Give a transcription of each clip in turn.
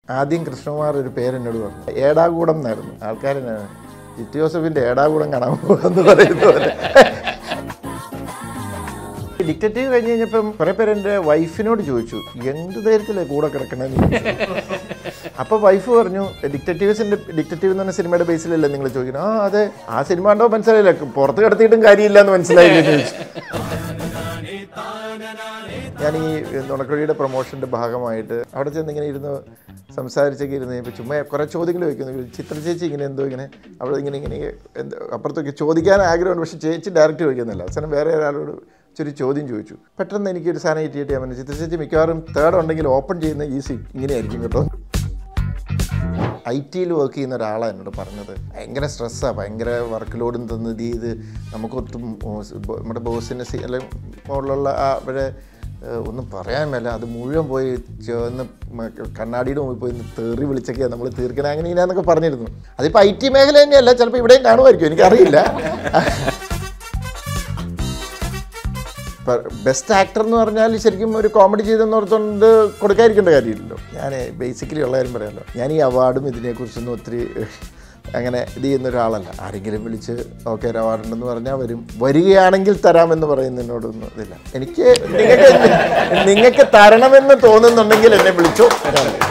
ആദ്യം കൃഷ്ണകുമാർ ഒരു പേരെന്നോട് പറഞ്ഞു ഏടാകൂടം എന്നായിരുന്നു ആൾക്കാർ ജിറ്റ് ജോസഫിൻ്റെ ഏടാകൂടം കാണാൻ പോകുമെന്ന് പറയുന്ന പോലെ ഡിക്റ്റേറ്റീവ് കഴിഞ്ഞ് കഴിഞ്ഞപ്പം കുറെ പേര് എൻ്റെ വൈഫിനോട് ചോദിച്ചു എന്ത് ധൈര്യത്തിലേ കൂടെ കിടക്കണമെന്ന് അപ്പൊ വൈഫ് പറഞ്ഞു ഡിക്റ്റേറ്റീവ്സിന്റെ ഡിക്റ്റേറ്റീവ് എന്ന് പറഞ്ഞ സിനിമയുടെ ബേസിലല്ലേ നിങ്ങൾ ചോദിക്കണം ആ അതെ ആ സിനിമ കണ്ടോ മനസ്സിലായില്ല പുറത്ത് കിടത്തിയിട്ടും കാര്യമില്ല എന്ന് മനസ്സിലായില്ലേ എന്ന് ചോദിച്ചു ഞാൻ ഈ നുണക്കുഴിയുടെ പ്രൊമോഷന്റെ ഭാഗമായിട്ട് അവിടെ ചെന്ന് ഇങ്ങനെ ഇരുന്ന് സംസാരിച്ചൊക്കെ ഇരുന്ന് ഇപ്പം ചുമ്മാ കുറേ ചോദ്യങ്ങൾ ചോദിക്കുന്നു ചിത്ര ചേച്ചി ഇങ്ങനെ എന്തോ ഇങ്ങനെ അവിടെ ഇങ്ങനെ ഇങ്ങനെ എന്തോ അപ്പുറത്തൊക്കെ ചോദിക്കാൻ ആഗ്രഹമുണ്ട് പക്ഷെ ചേച്ചി ഡയറക്റ്റ് ചോദിക്കുന്നില്ല അവസാനം വേറെ ഒരാളോട് ഇച്ചിരി ചോദ്യം ചോദിച്ചു പെട്ടെന്ന് എനിക്കൊരു സാധനം കിട്ടിയിട്ട് ഞാൻ പറഞ്ഞു ചിത്ര ചേച്ചി മിക്കവാറും തേർഡ് ഉണ്ടെങ്കിൽ ഓപ്പൺ ചെയ്യുന്ന ഈസി ഇങ്ങനെയായിരിക്കും കേട്ടോ ഐ ടിയിൽ വർക്ക് ചെയ്യുന്ന ഒരാളാണ് എന്നോട് പറഞ്ഞത് ഭയങ്കര സ്ട്രെസ്സാണ് ഭയങ്കര വർക്ക് ലോഡും തന്ന് ഇത് ചെയ്ത് നമുക്കൊത്തും നമ്മുടെ ബോസിൻ്റെ സി അല്ലെങ്കിൽ മുകളിലുള്ള ആ അവരെ ഏഹ്, ഒന്നും പറയാൻ മേല അത് മുഴുവൻ പോയി ചേർന്ന് മ- കണ്ണാടിയുടെ മുമ്പിൽ പോയി നിന്ന് തെറി വിളിച്ചൊക്കെയാണ് നമ്മൾ തീർക്കണേ അങ്ങനെ ഇങ്ങനെയാന്നൊക്കെ പറഞ്ഞിരുന്നു അതിപ്പോൾ ഐ ടി മേഖല തന്നെയല്ല ചിലപ്പോൾ ഇവിടെയും കാണുമായിരിക്കും എനിക്കറിയില്ല ബെസ്റ്റ് ആക്ടർ എന്ന് പറഞ്ഞാൽ ശരിക്കും ഒരു കോമഡി ചെയ്തെന്ന് ഓർത്തുകൊണ്ട് കൊടുക്കാതിരിക്കേണ്ട കാര്യമില്ലല്ലോ ഞാൻ ബേസിക്കലി ഉള്ള കാര്യം പറയാമല്ലോ ഞാൻ ഈ അവാർഡും ഇതിനെക്കുറിച്ചൊന്നും ഒത്തിരി അങ്ങനെ ഇത് ചെയ്യുന്ന ഒരാളല്ല ആരെങ്കിലും വിളിച്ച് ഓക്കെ ഒരു അവാർഡ് ഉണ്ടെന്ന് പറഞ്ഞാൽ വരും വരികയാണെങ്കിൽ തരാമെന്ന് പറയുന്നതിനോടൊന്നും ഇതില്ല എനിക്ക് നിങ്ങൾക്ക് നിങ്ങൾക്ക് തരണമെന്ന് തോന്നുന്നുണ്ടെങ്കിൽ എന്നെ വിളിച്ചോ ഞാൻ വരാം.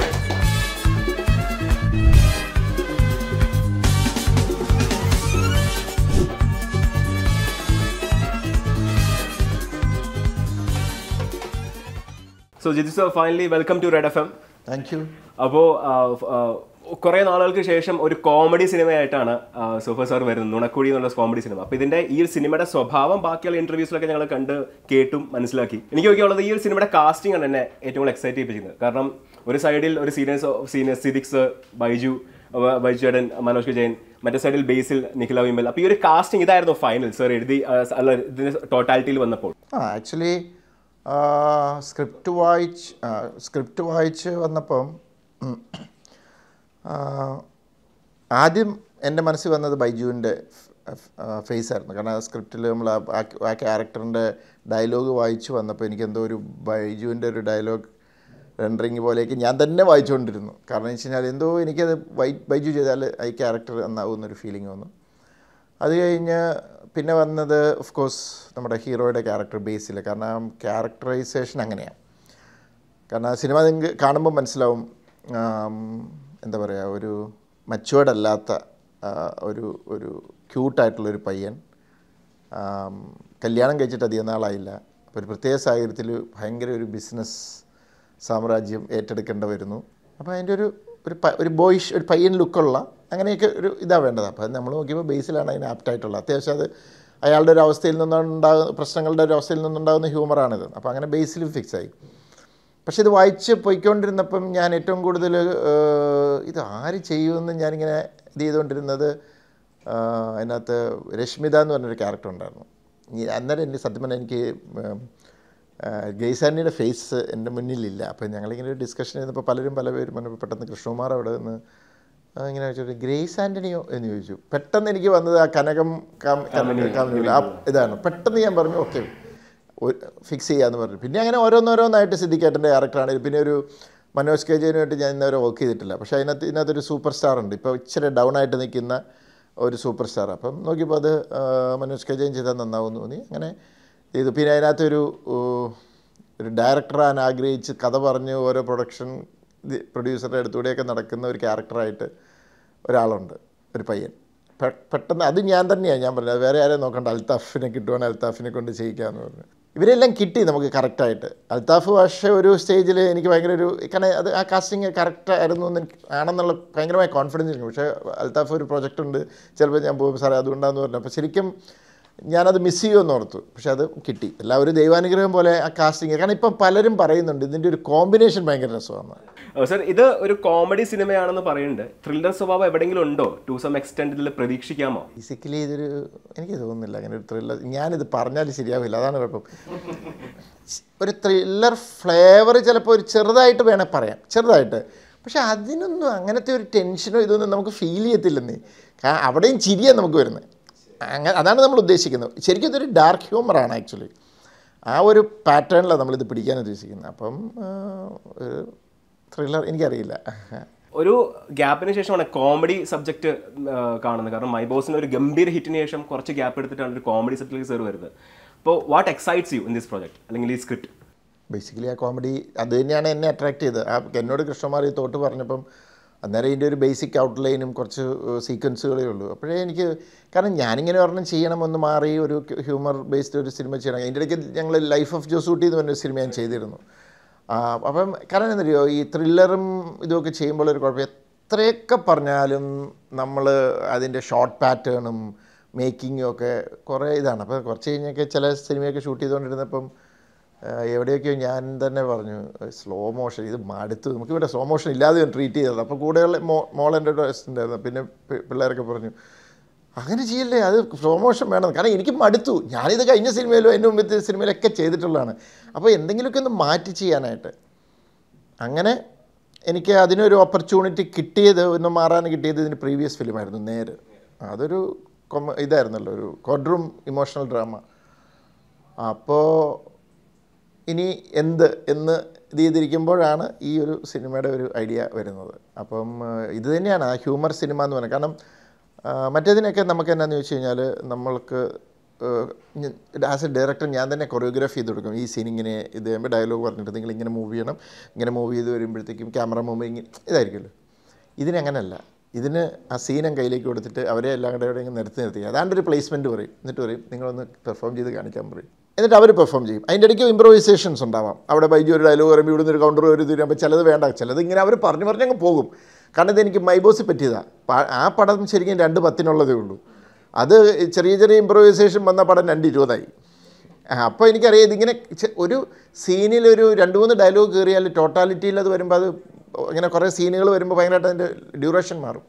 സോ ജിതി sir finally welcome to Red F M thank you അപ്പോൾ കുറേ നാളുകൾക്ക് ശേഷം ഒരു കോമഡി സിനിമയായിട്ടാണ് സൂപ്പർ സാർ വരുന്നത് നുണക്കുഴി എന്നുള്ള കോമഡി സിനിമ അപ്പോൾ ഇതിന്റെ ഈ ഒരു സിനിമയുടെ സ്വഭാവം ബാക്കിയുള്ള ഇന്റർവ്യൂസിലൊക്കെ ഞങ്ങൾ കണ്ട് കേട്ടും മനസ്സിലാക്കി എനിക്ക് നോക്കിയുള്ളത് ഈ ഒരു സിനിമയുടെ കാസ്റ്റിംഗ് ആണ് എന്നെ ഏറ്റവും കൂടുതൽ എക്സൈറ്റ് ചെയ്യിപ്പിച്ചത് കാരണം ഒരു സൈഡിൽ ഒരു സീനിയേഴ്സ് സീനിയർ സിദിക്സ് ബൈജു അഹ് ബൈജു ചേട്ടൻ മനോജ് ജയൻ മറ്റേ സൈഡിൽ ബേസിൽ നിഖില വിമൽ അപ്പോൾ ഈ ഒരു കാസ്റ്റിംഗ് ഇതായിരുന്നു ഫൈനൽ സർ എഴുതി ആ, അല്ല ഇതിന്റെ ടോട്ടാലിറ്റിയിൽ വന്നപ്പോൾ ആ ആക്ച്വലി സ്ക്രിപ്റ്റ് വായിച്ച് സ്ക്രിപ്റ്റ് വായിച്ച് വന്നപ്പം ഉം, ആ, ആദ്യം എൻ്റെ മനസ്സിൽ വന്നത് ബൈജുവിൻ്റെ ഫേസ് ആയിരുന്നു കാരണം ആ സ്ക്രിപ്റ്റിൽ നമ്മൾ ആ- ആ- ആ ക്യാരക്ടറിൻ്റെ ഡയലോഗ് വായിച്ച് വന്നപ്പോൾ എനിക്ക് എന്തോ ഒരു ബൈജുവിൻ്റെ ഒരു ഡയലോഗ് റെൻഡറിങ് പോലെയൊക്കെ ഞാൻ തന്നെ വായിച്ചുകൊണ്ടിരുന്നു കാരണം എന്ന് വെച്ച് കഴിഞ്ഞാൽ എന്തോ എനിക്കത് വൈ ബൈജു ചെയ്താൽ ഈ ക്യാരക്ടർ എന്നാവുന്നൊരു ഫീലിംഗ് വന്നു അത് കഴിഞ്ഞ് പിന്നെ വന്നത് ഓഫ് കോഴ്സ് നമ്മുടെ ഹീറോയുടെ ക്യാരക്ടർ ബേസിൽ കാരണം ക്യാരക്ടറൈസേഷൻ അങ്ങനെയാണ് കാരണം ആ സിനിമ നിങ്ങൾക്ക് കാണുമ്പോൾ മനസ്സിലാവും ആം, എന്താ പറയുക ഒരു മച്ചുവേർഡ് അല്ലാത്ത ആ, ഒരു ഒരു ക്യൂട്ടായിട്ടുള്ളൊരു പയ്യൻ ആം, കല്യാണം കഴിച്ചിട്ട് അധികം നാളായില്ല അപ്പോൾ ഒരു പ്രത്യേക സാഹചര്യത്തിൽ ഭയങ്കര ഒരു ബിസിനസ് സാമ്രാജ്യം ഏറ്റെടുക്കേണ്ട വരുന്നു അപ്പോൾ അതിൻ്റെ ഒരു ഒരു പ- ഒരു ബോയിഷ് ഒരു പയ്യൻ ലുക്കുള്ള അങ്ങനെയൊക്കെ ഒരു ഇതാണ് വേണ്ടത് അപ്പോൾ അത് നമ്മൾ നോക്കിയപ്പോൾ ബേസിലാണ് അതിന് ആപ്റ്റായിട്ടുള്ളത് അത്യാവശ്യം അത് അയാളുടെ ഒരു അവസ്ഥയിൽ നിന്നുണ്ടാകുന്ന പ്രശ്നങ്ങളുടെ ഒരു അവസ്ഥയിൽ നിന്നുണ്ടാകുന്ന ഹ്യൂമറാണിത് അപ്പോൾ അങ്ങനെ ബേസിൽ ഫിക്സ് ആയി പക്ഷെ ഇത് വായിച്ച് പോയിക്കൊണ്ടിരുന്നപ്പം ഞാൻ ഏറ്റവും കൂടുതൽ ഇത് ആര് ചെയ്യുമെന്ന് ഞാനിങ്ങനെ ഇത് ചെയ്തുകൊണ്ടിരുന്നത് ആ, അതിനകത്ത് രശ്മിത എന്ന് പറഞ്ഞൊരു ക്യാരക്ടർ ഉണ്ടായിരുന്നു ഈ അന്നേരം എനിക്ക് സത്യം പറഞ്ഞാൽ എനിക്ക് ഗെയ്സാനിയുടെ ഫേസ് എൻ്റെ മുന്നിലില്ല അപ്പം ഞങ്ങളിങ്ങനെ ഒരു ഡിസ്കഷൻ ചെയ്തപ്പോൾ പലരും പല പേരും പറഞ്ഞു പെട്ടെന്ന് കൃഷ്ണകുമാർ അവിടെ നിന്ന് ആ, ഇങ്ങനെ ചോദിച്ചു ഗ്രേസ് ആൻ്റണിയോ എന്ന് ചോദിച്ചു പെട്ടെന്ന് എനിക്ക് വന്നത് ആ കനകം കാം- കാമിനിയുള്ള ആ ഇതാണ് പെട്ടെന്ന് ഞാൻ പറഞ്ഞു ഓക്കെ ഫിക്സ് ചെയ്യാന്ന് പറഞ്ഞു പിന്നെ അങ്ങനെ ഓരോന്നോരോന്നായിട്ട് സിദ്ദിഖേട്ടൻ്റെ ക്യാരക്ടറാണ് പിന്നെ ഒരു മനോജ് കെ ജയനുമായിട്ട് ഞാൻ ഇന്നവരെ വർക്ക് ചെയ്തിട്ടില്ല പക്ഷേ അതിനകത്ത് ഇതിനകത്തൊരു സൂപ്പർ സ്റ്റാർ ഉണ്ട് ഇപ്പോൾ ഇച്ചിരി ഡൗൺ ആയിട്ട് നിൽക്കുന്ന ഒരു സൂപ്പർ സ്റ്റാർ അപ്പം നോക്കിയപ്പോൾ അത് ആ, മനോജ് കെ ജയൻ ചെയ്താൽ നന്നാവും തോന്നി അങ്ങനെ ചെയ്തു പിന്നെ അതിനകത്തൊരു ഊ, ഒരു ഡയറക്ടറാൻ ആഗ്രഹിച്ച് കഥ പറഞ്ഞ് ഓരോ പ്രൊഡക്ഷൻ പ്രൊഡ്യൂസറുടെ അടുത്തൂടെയൊക്കെ നടക്കുന്ന ഒരു ക്യാരക്ടറായിട്ട് ഒരാളുണ്ട് ഒരു പയ്യൻ പെ- പെട്ടെന്ന് അത് ഞാൻ തന്നെയാണ് ഞാൻ പറഞ്ഞത് വേറെ ആരെയും നോക്കണ്ട അൽത്താഫിനെ കിട്ടുവാണെങ്കിൽ അൽത്താഫിനെ കൊണ്ട് ചെയ്യിക്കാമെന്ന് പറഞ്ഞു ഇവരെല്ലാം കിട്ടി നമുക്ക് കറക്റ്റായിട്ട് അൽത്താഫ് പക്ഷേ ഒരു സ്റ്റേജിൽ എനിക്ക് ഭയങ്കര ഒരു കാരണം അത് ആ കാസ്റ്റിംഗ് കറക്റ്റ് ആയിരുന്നു എന്ന് എനിക്ക് ആണെന്നുള്ള ഭയങ്കരമായ കോൺഫിഡൻസ് ഉണ്ട് പക്ഷേ അൽത്താഫ് ഒരു പ്രൊജക്റ്റ് ഉണ്ട് ചിലപ്പോൾ ഞാൻ പോകും സാറേ അതുകൊണ്ടാന്ന് പറഞ്ഞു അപ്പോൾ ശരിക്കും ഞാനത് മിസ് ചെയ്യുമെന്ന് ഓർത്തു പക്ഷെ അത് കിട്ടി എല്ലാവരും ദൈവാനുഗ്രഹം പോലെ ആ കാസ്റ്റിംഗ് കാരണം ഇപ്പം പലരും പറയുന്നുണ്ട് ഇതിൻ്റെ ഒരു കോമ്പിനേഷൻ ഭയങ്കര രസമാണ് സർ ഇത് ഒരു കോമഡി സിനിമയാണെന്ന് പറയുന്നുണ്ട് ത്രില്ലർ സ്വഭാവം എവിടെയെങ്കിലും ഉണ്ടോ ടു സം എക്സ്റ്റെൻഡ് ഇതിൽ പ്രതീക്ഷിക്കാമോ ബേസിക്കലി ഇതൊരു എനിക്ക് തോന്നുന്നില്ല അങ്ങനെ ഒരു ത്രില്ലർ ഞാനിത് പറഞ്ഞാൽ ശരിയാവില്ല അതാണ് കുഴപ്പം ഒരു ത്രില്ലർ ഫ്ലേവർ ചിലപ്പോൾ ഒരു ചെറുതായിട്ട് വേണേൽ പറയാം ചെറുതായിട്ട് പക്ഷെ അതിനൊന്നും അങ്ങനത്തെ ഒരു ടെൻഷനോ ഇതൊന്നും നമുക്ക് ഫീൽ ചെയ്യത്തില്ലെന്നേ കാ- അവിടെയും ചിരിയാണ് നമുക്ക് വരുന്നത് അങ്ങനെ അതാണ് നമ്മൾ ഉദ്ദേശിക്കുന്നത് ശരിക്കും ഇതൊരു ഡാർക്ക് ഹ്യൂമറാണ് ആക്ച്വലി ആ ഒരു പാറ്റേണിലാണ് നമ്മളിത് പിടിക്കാൻ ഉദ്ദേശിക്കുന്നത് അപ്പം ആ, ഒരു ത്രില്ലർ എനിക്കറിയില്ല ഒരു ഗ്യാപ്പിന് ശേഷമാണ് കോമഡി സബ്ജക്റ്റ് കാണുന്നത് കാരണം മൈ ബോസിന് ഒരു ഗംഭീര ഹിറ്റിന് ശേഷം കുറച്ച് ഗ്യാപ്പ് എടുത്തിട്ടാണ് ഒരു കോമഡി സബ്ജക്റ്റിലേക്ക് സാർ വരുന്നത് അപ്പോൾ what excites you in this project അല്ലെങ്കിൽ ഈ സ്ക്രിപ്റ്റ് ബേസിക്കലി ആ കോമഡി അത് തന്നെയാണ് എന്നെ അട്രാക്ട് ചെയ്തത് ആ എന്നോട് കൃഷ്ണമാർ ഈ തോട്ട് പറഞ്ഞപ്പം അന്നേരം ഇതിൻ്റെ ഒരു ബേസിക് ഔട്ട്ലൈനും കുറച്ച് സീക്വൻസുകളേ ഉള്ളൂ അപ്പോഴേ എനിക്ക് കാരണം ഞാനിങ്ങനെ ഒരെണ്ണം ചെയ്യണം ഒന്ന് മാറി ഒരു ഹ്യൂമർ ബേസ്ഡ് ഒരു സിനിമ ചെയ്യണം അതിൻ്റെ ഇടയ്ക്ക് ഞങ്ങൾ ലൈഫ് ഓഫ് ജോസൂട്ടി എന്ന് പറഞ്ഞൊരു സിനിമ ഞാൻ ചെയ്തിരുന്നു ആ, അപ്പം കാരണം എന്തറിയോ ഈ ത്രില്ലറും ഇതുമൊക്കെ ചെയ്യുമ്പോൾ ഒരു കുഴപ്പം എത്രയൊക്കെ പറഞ്ഞാലും നമ്മൾ അതിൻ്റെ ഷോർട്ട് പാറ്റേണും മേക്കിങ്ങും ഒക്കെ കുറേ ഇതാണ് അപ്പോൾ കുറച്ച് കഴിഞ്ഞൊക്കെ ചില സിനിമയൊക്കെ ഷൂട്ട് ചെയ്തുകൊണ്ടിരുന്നപ്പം ആ, എവിടെയൊക്കെയോ ഞാൻ തന്നെ പറഞ്ഞു സ്ലോ മോഷൻ ഇത് മടുത്തു നമുക്കിവിടെ സ്ലോ മോഷൻ ഇല്ലാതെ ട്രീറ്റ് ചെയ്തത് അപ്പോൾ കൂടെയുള്ള മോ മോളെൻ്റെ ഉണ്ടായിരുന്നു പിന്നെ പി- പിള്ളേരൊക്കെ പറഞ്ഞു അങ്ങനെ ചെയ്യല്ലേ അത് സ്ലോ മോഷൻ വേണം കാരണം എനിക്ക് മടുത്തു ഞാനിത് കഴിഞ്ഞ സിനിമയിലും അതിൻ്റെ മുമ്പത്തെ സിനിമയിലൊക്കെ ചെയ്തിട്ടുള്ളതാണ് അപ്പോൾ എന്തെങ്കിലുമൊക്കെ ഒന്ന് മാറ്റി ചെയ്യാനായിട്ട് അങ്ങനെ എനിക്ക് അതിനൊരു ഓപ്പർച്യൂണിറ്റി കിട്ടിയത് ഒന്ന് മാറാൻ കിട്ടിയത് ഇതിന് പ്രീവിയസ് ഫിലിമായിരുന്നു നേര് അതൊരു കൊമ ഇതായിരുന്നല്ലോ ഒരു കോഡ്രൂം ഇമോഷണൽ ഡ്രാമ അപ്പോൾ ഇനി എന്ത് എന്ന് ഇത് ചെയ്തിരിക്കുമ്പോഴാണ് ഈ ഒരു സിനിമയുടെ ഒരു ഐഡിയ വരുന്നത് അപ്പം ആ, ഇത് തന്നെയാണ് ആ ഹ്യൂമർ സിനിമ എന്ന് പറയുന്നത് കാരണം ആ, മറ്റേതിനൊക്കെ നമുക്ക് എന്നാന്ന് ചോദിച്ചു കഴിഞ്ഞാൽ നമ്മൾക്ക് ആസ് എ ഡയറക്ടർ ഞാൻ തന്നെ കൊറിയോഗ്രാഫി ചെയ്ത് കൊടുക്കും ഈ സീൻ ഇങ്ങനെ ഇത് ചെയ്യുമ്പോൾ ഡയലോഗ് പറഞ്ഞിട്ട് നിങ്ങൾ ഇങ്ങനെ മൂവ് ചെയ്യണം ഇങ്ങനെ മൂവ് ചെയ്ത് വരുമ്പോഴത്തേക്കും ക്യാമറ മൂവ് ഇങ്ങനെ ഇതായിരിക്കുമല്ലോ ഇതിനങ്ങനല്ല ഇതിന് ആ സീനം കയ്യിലേക്ക് കൊടുത്തിട്ട് അവരെ എല്ലാം കൂടെ ഇവിടെ ഇങ്ങനെ നിരത്തി നിർത്തി അതാണ്ട് ഒരു പ്ലേസ്മെൻറ്റ് പറയും എന്നിട്ട് പറയും നിങ്ങളൊന്ന് പെർഫോം ചെയ്ത് കാണിക്കാൻ പറയും എന്നിട്ട് അവർ പെർഫോം ചെയ്യും അതിൻ്റെ ഇടയ്ക്ക് ഇമ്പ്രവൈസേഷൻസ് ഉണ്ടാവാം അവിടെ ബൈജു ഒരു ഡയലോഗ് പറയുമ്പോൾ ഇവിടുന്ന് ഒരു കൗണ്ടർ ഒരു തീരുമ്പോൾ ചിലത് വേണ്ട ചിലത് ഇങ്ങനെ അവർ പറഞ്ഞു പറഞ്ഞ് അങ്ങ് പോകും കാരണം ഇത് എനിക്ക് മൈബോസ് പറ്റിയതാണ് പ- ആ പടം ശരിക്കും രണ്ട് പത്തിനുള്ളതേ ഉള്ളൂ അത് ചെറിയ ചെറിയ ഇമ്പ്രവൈസേഷൻ വന്ന പടം രണ്ട് ഇരുപതായി അപ്പോൾ എനിക്കറിയാം ഇതിങ്ങനെ ചെ- ഒരു സീനിലൊരു രണ്ട് മൂന്ന് ഡയലോഗ് കയറിയാൽ ടോട്ടാലിറ്റിയിൽ അത് വരുമ്പോൾ അത് ഇങ്ങനെ കുറേ സീനുകൾ വരുമ്പോൾ ഭയങ്കരമായിട്ട് അതിൻ്റെ ഡ്യൂറേഷൻ മാറും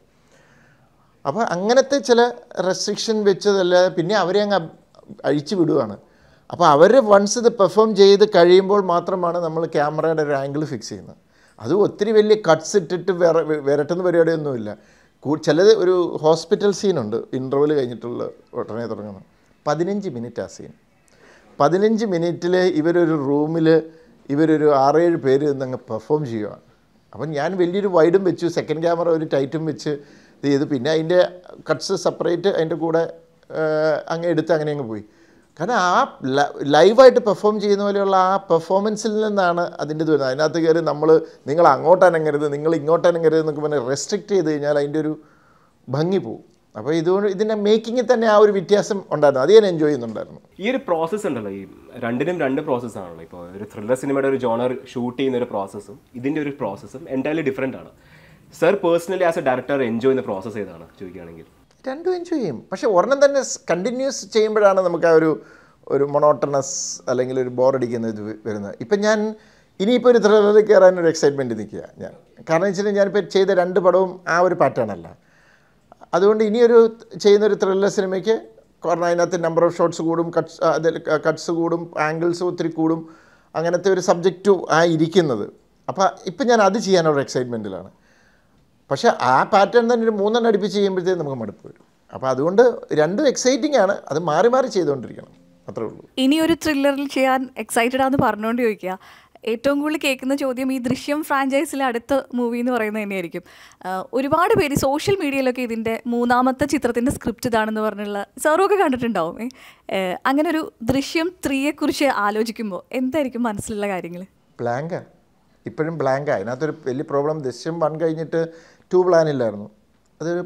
അപ്പോൾ അങ്ങനത്തെ ചില റെസ്ട്രിക്ഷൻ വെച്ചതല്ലാതെ പിന്നെ അവരെ അങ്ങ് അബ്- അഴിച്ചു വിടുവാണ് അപ്പോൾ അവർ വൺസ് ഇത് പെർഫോം ചെയ്ത് കഴിയുമ്പോൾ മാത്രമാണ് നമ്മൾ ക്യാമറയുടെ ഒരു ആംഗിൾ ഫിക്സ് ചെയ്യുന്നത് അത് ഒത്തിരി വലിയ കട്ട്സ് ഇട്ടിട്ട് വിറ വിരട്ടുന്ന പരിപാടിയൊന്നുമില്ല കൂ- ചിലത് ഒരു ഹോസ്പിറ്റൽ സീനുണ്ട് ഇൻ്റർവെൽ കഴിഞ്ഞിട്ടുള്ള ഉടനെ തുടങ്ങുന്നത് പതിനഞ്ച് മിനിറ്റ് ആ സീൻ പതിനഞ്ച് മിനിറ്റിൽ ഇവരൊരു റൂമിൽ ഇവരൊരു ആറേഴ് പേര് നിന്നങ്ങ് പെർഫോം ചെയ്യുകയാണ് അപ്പം ഞാൻ വലിയൊരു വൈഡും വെച്ചു സെക്കൻഡ് ക്യാമറ ഒരു ടൈറ്റും വെച്ച് ഇത് ചെയ്തു പിന്നെ അതിൻ്റെ കട്ട്സ് സെപ്പറേറ്റ് അതിൻ്റെ കൂടെ ആ, അങ്ങ് എടുത്ത് അങ്ങനെ അങ്ങ് പോയി കാരണം ആ ല- ലൈവായിട്ട് പെർഫോം ചെയ്യുന്ന പോലെയുള്ള ആ പെർഫോമൻസിൽ നിന്നാണ് അതിൻ്റെ ഇത് വരുന്നത് അതിനകത്ത് കയറി നമ്മൾ നിങ്ങൾ അങ്ങോട്ട് അനങ്ങരുത് നിങ്ങൾ ഇങ്ങോട്ട് അനങ്ങരുത് എന്നൊക്കെ പറഞ്ഞ് റെസ്ട്രിക്റ്റ് ചെയ്ത് കഴിഞ്ഞാൽ അതിൻ്റെ ഒരു ഭംഗി പോവും അപ്പോൾ ഇതുകൊണ്ട് ഇതിൻ്റെ മേക്കിങ്ങിൽ തന്നെ ആ ഒരു വ്യത്യാസം ഉണ്ടായിരുന്നു അത് ഞാൻ എൻജോയ് ചെയ്യുന്നുണ്ടായിരുന്നു ഈ ഒരു പ്രോസസ്സ് ഉണ്ടല്ലോ ഈ രണ്ടിനും രണ്ട് പ്രോസസ്സാണല്ലോ ഇപ്പോൾ ഒരു ത്രില്ലർ സിനിമയുടെ ഒരു ജോണർ ഷൂട്ട് ചെയ്യുന്ന ഒരു പ്രോസസ്സും ഇതിൻ്റെ ഒരു പ്രോസസ്സും എൻറ്റയർലി ഡിഫറെൻ്റ് ആണ് sir personally as a director enjoy ചെയ്യുന്ന പ്രോസസ്സ് ഏതാണ് ചോദിക്കുകയാണെങ്കിൽ രണ്ടും എൻജോയ് ചെയ്യും പക്ഷെ ഒരെണ്ണം തന്നെ കണ്ടിന്യൂസ് ചെയ്യുമ്പോഴാണ് നമുക്ക് ആ ഒരു ഒരു മൊണോട്ടണസ് അല്ലെങ്കിൽ ഒരു ബോറടിക്കുന്ന ഇത് വ- വരുന്നത് ഇപ്പം ഞാൻ ഇനിയിപ്പോൾ ഒരു ത്രില്ലറിൽ കയറാൻ ഒരു എക്സൈറ്റ്മെൻറ്റ് നിൽക്കുക ഞാൻ കാരണം വെച്ചാൽ ഞാനിപ്പോൾ ചെയ്ത രണ്ട് പടവും ആ ഒരു പാറ്റേൺ അല്ല അതുകൊണ്ട് ഇനിയൊരു ചെയ്യുന്ന ഒരു ത്രില്ലർ സിനിമയ്ക്ക് കാരണം അതിനകത്ത് നമ്പർ ഓഫ് ഷോട്ട്സ് കൂടും കട്ട്സ് അതിൽ കട്ട്സ് കൂടും ആംഗിൾസ് ഒത്തിരി കൂടും അങ്ങനത്തെ ഒരു സബ്ജക്റ്റ് ആ ഇരിക്കുന്നത് അപ്പോൾ ഇപ്പം ഞാൻ അത് ചെയ്യാനുള്ള എക്സൈറ്റ്മെൻറ്റിലാണ് പക്ഷേ ആ പാറ്റേൺ തന്നെ ഒരു മൂന്നെണ്ണം അടുപ്പിച്ച് ചെയ്യുമ്പോഴത്തേക്കും നമുക്ക് മടുപ്പ് വരും അപ്പോൾ അതുകൊണ്ട് രണ്ടും എക്സൈറ്റിംഗ് ആണ് അത് മാറി മാറി ചെയ്തുകൊണ്ടിരിക്കണം അത്രേ ഉള്ളൂ ഇനി ഒരു ത്രില്ലറിൽ ചെയ്യാൻ എക്സൈറ്റഡ് ആണെന്ന് പറഞ്ഞുകൊണ്ട് ചോദിക്കുക ഏറ്റവും കൂടുതൽ കേൾക്കുന്ന ചോദ്യം ഈ ദൃശ്യം ഫ്രാഞ്ചൈസിലെ അടുത്ത മൂവി എന്ന് പറയുന്നത് തന്നെയായിരിക്കും ആഹ് ഒരുപാട് പേര് സോഷ്യൽ മീഡിയയിലൊക്കെ ഇതിൻ്റെ മൂന്നാമത്തെ ചിത്രത്തിൻ്റെ സ്ക്രിപ്റ്റ് ഇതാണെന്ന് പറഞ്ഞുള്ള സാറൊക്കെ കണ്ടിട്ടുണ്ടാവും ഏ? ഏഹ് അങ്ങനെ ഒരു ദൃശ്യം ത്രീയെക്കുറിച്ച് ആലോചിക്കുമ്പോൾ എന്തായിരിക്കും മനസ്സിലുള്ള കാര്യങ്ങൾ ബ്ലാങ്കാ ഇപ്പോഴും ബ്ലാങ്കാ അതിനകത്തൊരു വലിയ പ്രോബ്ലം ദൃശ്യം വൺ കഴിഞ്ഞിട്ട് ടു പ്ലാനില്ലായിരുന്നു അതൊരു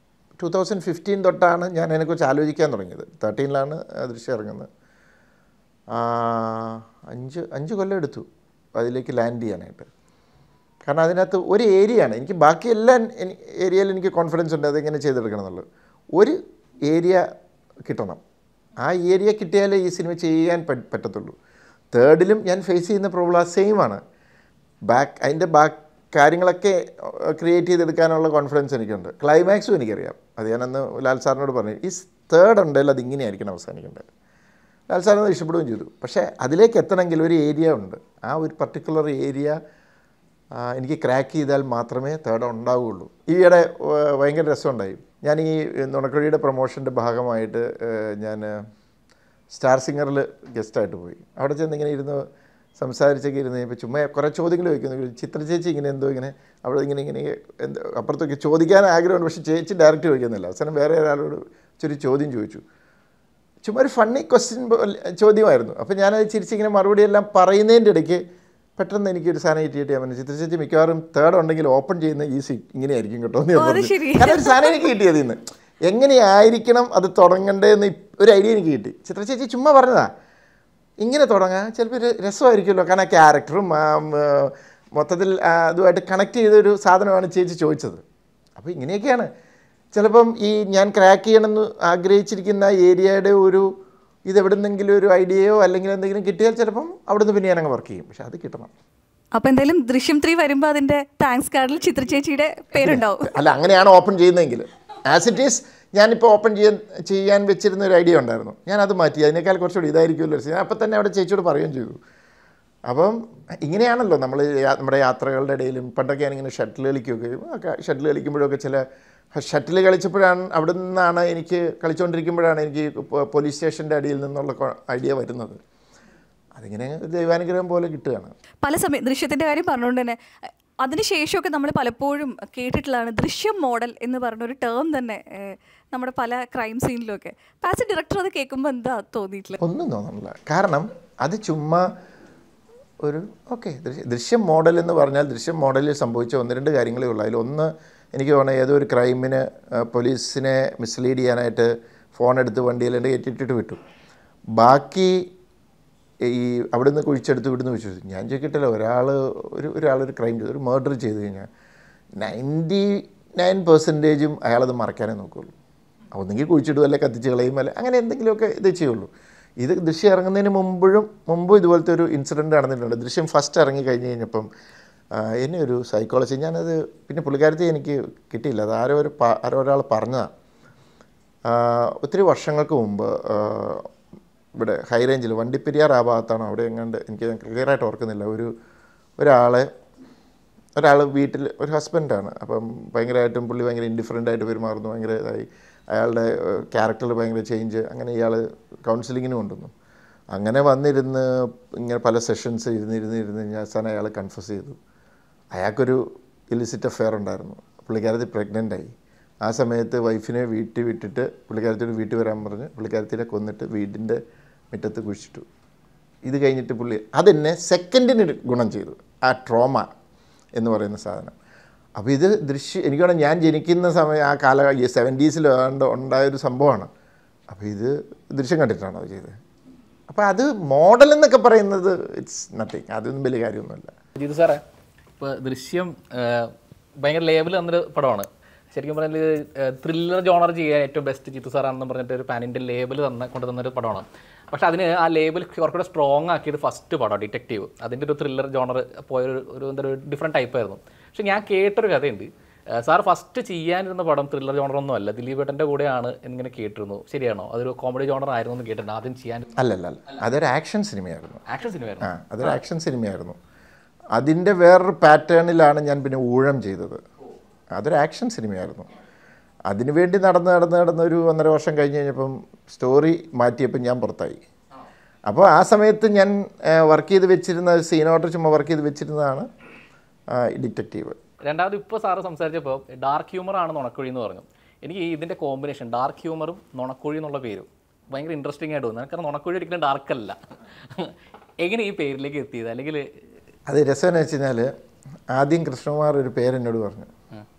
ടു തൗസൻഡ് ഫിഫ്റ്റീൻ തൊട്ടാണ് ഞാൻ അതിനെക്കുറിച്ച് ആലോചിക്കാൻ തുടങ്ങിയത് തേർട്ടീനിലാണ് ദൃശ്യം ഇറങ്ങുന്നത് ആ, അഞ്ച് അഞ്ച് കൊല്ലം എടുത്തു അതിലേക്ക് ലാൻഡ് ചെയ്യാനായിട്ട് കാരണം അതിനകത്ത് ഒരു ഏരിയയാണ് എനിക്ക് ബാക്കി എല്ലാ ഏരിയയിൽ എനിക്ക് കോൺഫിഡൻസ് ഉണ്ട് അതെങ്ങനെ ചെയ്തെടുക്കണം എന്നുള്ളത് ഒരു ഏരിയ കിട്ടണം ആ ഏരിയ കിട്ടിയാലേ ഈ സിനിമ ചെയ്യാൻ പ- പറ്റത്തുള്ളൂ തേർഡിലും ഞാൻ ഫേസ് ചെയ്യുന്ന പ്രോബ്ലം ആ സെയിം ആണ് ബാക്ക് അതിൻ്റെ ബാക്ക് കാര്യങ്ങളൊക്കെ ക്രിയേറ്റ് ചെയ്തെടുക്കാനുള്ള കോൺഫിഡൻസ് എനിക്കുണ്ട് ക്ലൈമാക്സും എനിക്കറിയാം അത് ഞാനന്ന് ലാൽ സാറിനോട് പറഞ്ഞു ഈ തേർഡ് ഉണ്ടെങ്കിൽ അത് ഇങ്ങനെയായിരിക്കണം അവസാനിക്കേണ്ടത് ലാൽ സാറിന് ഇഷ്ടപ്പെടുകയും ചെയ്തു പക്ഷേ അതിലേക്ക് എത്തണമെങ്കിൽ ഒരു ഏരിയ ഉണ്ട് ആ ഒരു പർട്ടിക്കുലർ ഏരിയ എനിക്ക് ക്രാക്ക് ചെയ്താൽ മാത്രമേ തേർഡ് ഉണ്ടാവുകയുള്ളൂ ഈയിടെ ഏഹ്, ഭയങ്കര രസമുണ്ടായി ഞാൻ ഈ നുണക്കുഴിയുടെ പ്രൊമോഷൻ്റെ ഭാഗമായിട്ട് ഏഹ്, ഞാൻ സ്റ്റാർ സിംഗറിൽ ഗസ്റ്റായിട്ട് പോയി അവിടെ ചെന്ന് ഇങ്ങനെ ഇരുന്ന് സംസാരിച്ചൊക്കെ ഇരുന്ന് കഴിഞ്ഞപ്പോൾ ചുമ്മാ കുറേ ചോദ്യങ്ങൾ ചോദിക്കുന്നു ചിത്ര ചേച്ചി ഇങ്ങനെ എന്തോ ഇങ്ങനെ അവിടെ ഇങ്ങനെ ഇങ്ങനെ എന്തോ അപ്പുറത്തൊക്കെ ചോദിക്കാൻ ആഗ്രഹമുണ്ട് പക്ഷേ ചേച്ചി ഡയറക്റ്റ് ചോദിക്കുന്നില്ല അവസാനം വേറെ ഒരാളോട് ചെറിയ ചോദ്യം ചോദിച്ചു ചുമ്മാ ഒരു ഫണ്ണി ക്വസ്റ്റ്യൻ ചോദ്യമായിരുന്നു അപ്പോൾ ഞാനത് ചിരിച്ചിങ്ങനെ മറുപടി എല്ലാം പറയുന്നതിൻ്റെ ഇടയ്ക്ക് പെട്ടെന്ന് എനിക്കൊരു സാധനം കിട്ടിയിട്ട് ഞാൻ പറഞ്ഞു ചിത്ര ചേച്ചി മിക്കവാറും തേർഡ് ഉണ്ടെങ്കിൽ ഓപ്പൺ ചെയ്യുന്ന ഈസി ഇങ്ങനെയായിരിക്കും കേട്ടോ എന്ന് ഞാൻ ഓ, അത് പറഞ്ഞു. ശരി. കാരണം ഒരു സാധനം എനിക്ക് കിട്ടിയത് ഇന്ന് എങ്ങനെയായിരിക്കണം അത് തുടങ്ങണ്ടേന്ന് ഇപ്- ഒരു ഐഡിയ എനിക്ക് കിട്ടി ചിത്ര ചേച്ചി ചുമ്മാ പറഞ്ഞതാ ഇങ്ങനെ തുടങ്ങാം ചിലപ്പോൾ ഒരു രസമായിരിക്കുമല്ലോ കാരണം ആ ക്യാരക്ടറും ആ, ഉം, ആ, മൊത്തത്തിൽ ആ, അതുമായിട്ട് കണക്ട് ചെയ്തൊരു സാധനമാണ് ചേച്ചി ചോദിച്ചത് അപ്പോൾ ഇങ്ങനെയൊക്കെയാണ് ചിലപ്പം ഈ ഞാൻ ക്രാക്ക് ചെയ്യണമെന്ന് ആഗ്രഹിച്ചിരിക്കുന്ന ഏരിയയുടെ ഒരു ഇത് എവിടുന്നെങ്കിലും ഒരു ഐഡിയയോ അല്ലെങ്കിൽ എന്തെങ്കിലും കിട്ടിയാൽ ചിലപ്പം അവിടുന്ന് പിന്നെ ഞാനങ്ങ് വർക്ക് ചെയ്യും പക്ഷെ അത് കിട്ടണം അപ്പൊ എന്തായാലും ദൃശ്യം ത്രീ വരുമ്പോ അതിന്റെ താങ്ക്സ് കാർഡിൽ ചിത്ര ചേച്ചിയുടെ പേരുണ്ടാവും അല്ല അങ്ങനെയാണ് ഓപ്പൺ ചെയ്യുന്നതെങ്കിൽ ആസ് ഇറ്റ് ഈസ് ഞാനിപ്പോൾ ഓപ്പൺ ചെയ്യാൻ ചെയ്യാൻ വെച്ചിരുന്ന ഒരു ഐഡിയ ഉണ്ടായിരുന്നു ഞാൻ അത് മാറ്റി അതിനേക്കാൾ കുറച്ചുകൂടി ഇതായിരിക്കുമല്ലോ ഞാൻ അപ്പം തന്നെ അവിടെ ചേച്ചിയോട് പറയുകയും ചെയ്തു അപ്പം ഇങ്ങനെയാണല്ലോ നമ്മൾ നമ്മുടെ യാത്രകളുടെ ഇടയിലും പണ്ടൊക്കെ ഞാനിങ്ങനെ ഷട്ടിൽ കളിക്കുകയൊക്കെ ഒക്കെ ഷട്ടിൽ കളിക്കുമ്പോഴൊക്കെ ചില ഷട്ടിൽ കളിച്ചപ്പോഴാണ് അവിടെ നിന്നാണ് എനിക്ക് കളിച്ചുകൊണ്ടിരിക്കുമ്പോഴാണ് എനിക്ക് പോ- പോലീസ് സ്റ്റേഷൻ്റെ അടിയിൽ നിന്നുള്ള ഐഡിയ വരുന്നത് അതിങ്ങനെ ദൈവാനുഗ്രഹം പോലെ കിട്ടുകയാണ് പല സമയം ദൃശ്യത്തിന്റെ കാര്യം പറഞ്ഞുകൊണ്ട് തന്നെ അഹ് അതിനുശേഷമൊക്കെ നമ്മൾ പലപ്പോഴും കേട്ടിട്ടുള്ളതാണ് ദൃശ്യം മോഡൽ എന്ന് പറഞ്ഞൊരു ടേം തന്നെ ഏഹ്, നമ്മുടെ പല ക്രൈം സീനിലൊക്കെ ആസ് എ ഡയറക്ടർ അത് കേൾക്കുമ്പോൾ എന്താ തോന്നിയിട്ടില്ല ഒന്നും തോന്നുന്നില്ല കാരണം അത് ചുമ്മാ ഒരു ഓക്കെ ദൃശ്യം മോഡൽ എന്ന് പറഞ്ഞാൽ ദൃശ്യം മോഡലിൽ സംഭവിച്ച ഒന്ന് രണ്ട് കാര്യങ്ങളേ ഉള്ളൂ അതിലൊന്ന് എനിക്ക് തോന്നുന്നത് ഏതോ ഒരു ക്രൈമിന് ആ, പോലീസിനെ മിസ്ലീഡ് ചെയ്യാനായിട്ട് ഫോൺ എടുത്ത് വണ്ടിയിൽ എൻ്റെ കയറ്റിയിട്ടിട്ട് വിട്ടു ബാക്കി ഈ അവിടെ നിന്ന് കുഴിച്ചെടുത്ത് ഇവിടുന്ന് കുഴിച്ചു ഞാൻ ചോദിക്കട്ടില്ല ഒരാൾ ഒരു ഒരാളൊരു ക്രൈം ചെയ്തു ഒരു മർഡർ ചെയ്ത് കഴിഞ്ഞാൽ നയൻറ്റി നയൻ പെർസെൻറ്റേജും അയാളത് മറക്കാനേ നോക്കുള്ളൂ ഒന്നെങ്കിൽ കുഴിച്ചിടും അല്ലെ കത്തിച്ച് കളയും അല്ലെ അങ്ങനെ എന്തെങ്കിലുമൊക്കെ ഇത് ചെയ്യുള്ളൂ ഇത് ദൃശ്യം ഇറങ്ങുന്നതിന് മുമ്പോഴും മുമ്പും ഇതുപോലത്തെ ഒരു ഇൻസിഡൻറ്റ് നടന്നിട്ടുണ്ട് ദൃശ്യം ഫസ്റ്റ് ഇറങ്ങി കഴിഞ്ഞ് കഴിഞ്ഞപ്പം ആ, എന്നെ ഒരു സൈക്കോളജി ഞാനത് പിന്നെ പുള്ളിക്കാരത്തെ എനിക്ക് കിട്ടിയില്ല അത് ആരോ ഒരു പ- ആരോ ഒരാൾ പറഞ്ഞതാണ് ആഹ് ഒത്തിരി വർഷങ്ങൾക്ക് മുമ്പ് ആഹ് ഇവിടെ ഹൈ റേഞ്ചിൽ വണ്ടിപ്പെരിയാർ ആ ഭാഗത്താണ് അവിടെ എങ്ങാണ്ട് എനിക്ക് ക്ലിയറായിട്ട് ഓർക്കുന്നില്ല ഒരു ഒരാളെ ഒരാൾ വീട്ടിൽ ഒരു ഹസ്ബൻഡാണ് അപ്പം ഭയങ്കരമായിട്ടും പുള്ളി ഭയങ്കര ഇൻഡിഫറൻ്റ് ആയിട്ട് പെരുമാറുന്നു ഭയങ്കര ഇതായി അയാളുടെ ക്യാരക്ടറിൽ ഭയങ്കര ചേഞ്ച് അങ്ങനെ ഇയാൾ കൗൺസിലിങ്ങിന് കൊണ്ടുവന്നു അങ്ങനെ വന്നിരുന്ന് ഇങ്ങനെ പല സെഷൻസ് ഇരുന്നിരുന്ന് ഇരുന്ന് കഴിഞ്ഞാൽ അവസാനം അയാൾ കൺഫസ് ചെയ്തു അയാൾക്കൊരു ഇലിസിറ്റ് അഫെയർ ഉണ്ടായിരുന്നു പുള്ളിക്കാരത്തി പ്രഗ്നൻ്റ് ആയി ആ സമയത്ത് വൈഫിനെ വീട്ടിൽ വിട്ടിട്ട് പുള്ളിക്കാരത്തിയോട് വീട്ടിൽ വരാൻ പറഞ്ഞ് പുള്ളിക്കാരത്തിനെ കൊന്നിട്ട് വീടിൻ്റെ മുറ്റത്ത് കുഴിച്ചിട്ടു ഇത് കഴിഞ്ഞിട്ട് പുള്ളി അതെന്നെ സെക്കൻഡിന് ഗുണം ചെയ്തു ആ ട്രോമ എന്ന് പറയുന്ന സാധനം അപ്പോൾ ഇത് ദൃശ്യം എനിക്ക് വേണം ഞാൻ ജനിക്കുന്ന സമയം ആ കാല ഈ സെവൻറ്റീസിൽ ഉണ്ടായൊരു സംഭവമാണ് അപ്പോൾ ഇത് ദൃശ്യം കണ്ടിട്ടാണ് അത് ചെയ്തത് അപ്പോൾ അത് മോഡൽ എന്നൊക്കെ പറയുന്നത് ഇറ്റ്സ് നത്തിങ് അതൊന്നും വലിയ കാര്യമൊന്നുമല്ല ജിതു സാറേ ഇപ്പോൾ ദൃശ്യം ആ, ഭയങ്കര ലേബിൾ തന്നൊരു പടമാണ് ശരിക്കും പറഞ്ഞാൽ ത്രില്ലർ ജോണർ ചെയ്യാൻ ഏറ്റവും ബെസ്റ്റ് ജിത്തു സാറാണെന്ന് പറഞ്ഞിട്ട് ഒരു പാൻ ഇന്ത്യൻ ലേബിൾ തന്ന കൊണ്ട് തന്നൊരു പടമാണ് പക്ഷെ അതിന് ആ ലേബിൾ കുറച്ചുകൂടെ സ്ട്രോങ് ആക്കിയത് ഫസ്റ്റ് പടം ഡിറ്റക്റ്റീവ് അതിൻ്റെ ഒരു ത്രില്ലർ ജോണർ പോയൊരു ഒരു എന്താ ഒരു ഡിഫറെൻറ്റ് ടൈപ്പ് ആയിരുന്നു പക്ഷെ ഞാൻ കേട്ടൊരു കഥയുണ്ട് സാർ ഫസ്റ്റ് ചെയ്യാനിരുന്ന പടം ത്രില്ലർ ജോണർ ഒന്നും അല്ല ദിലീപ് ഏട്ടൻ്റെ കൂടെയാണ് എന്നിങ്ങനെ കേട്ടിരുന്നു ശരിയാണോ അതൊരു കോമഡി ജോണർ ആയിരുന്നു എന്ന് കേട്ടിട്ടുണ്ട് ആദ്യം ചെയ്യാൻ അല്ലല്ല അല്ല അതൊരു ആക്ഷൻ സിനിമയായിരുന്നു ആക്ഷൻ സിനിമയായിരുന്നു ആ അതൊരു ആക്ഷൻ സിനിമയായിരുന്നു അതിൻ്റെ വേറൊരു പാറ്റേണിലാണ് ഞാൻ പിന്നെ ഊഴം ചെയ്തത് അതൊരു ആക്ഷൻ സിനിമയായിരുന്നു അതിനുവേണ്ടി നടന്ന് നടന്ന് നടന്ന് ഒരു ഒന്നര വർഷം കഴിഞ്ഞ് കഴിഞ്ഞപ്പം സ്റ്റോറി മാറ്റിയപ്പോൾ ഞാൻ പുറത്തായി അപ്പോൾ ആ സമയത്ത് ഞാൻ വർക്ക് ചെയ്ത് വെച്ചിരുന്ന സീനോട്ട് ചുമ്മാ വർക്ക് ചെയ്ത് വെച്ചിരുന്നതാണ് ഡിറ്റക്റ്റീവ് രണ്ടാമത് ഇപ്പോൾ സാറ് സംസാരിച്ചപ്പോൾ ഡാർക്ക് ഹ്യൂമർ ആണ് നുണക്കുഴി എന്ന് പറഞ്ഞു എനിക്ക് ഈ ഇതിൻ്റെ കോമ്പിനേഷൻ ഡാർക്ക് ഹ്യൂമറും നുണക്കുഴി എന്നുള്ള പേരും ഭയങ്കര ഇൻട്രസ്റ്റിംഗ് ആയിട്ട് തോന്നുന്നു കാരണം നുണക്കുഴി ഒരിക്കലും ഡാർക്ക് അല്ല എങ്ങനെ ഈ പേരിലേക്ക് എത്തിയത് അല്ലെങ്കിൽ അത് രസം എന്ന് വെച്ച് കഴിഞ്ഞാൽ ആദ്യം കൃഷ്ണകുമാർ ഒരു പേരെന്നോട് പറഞ്ഞു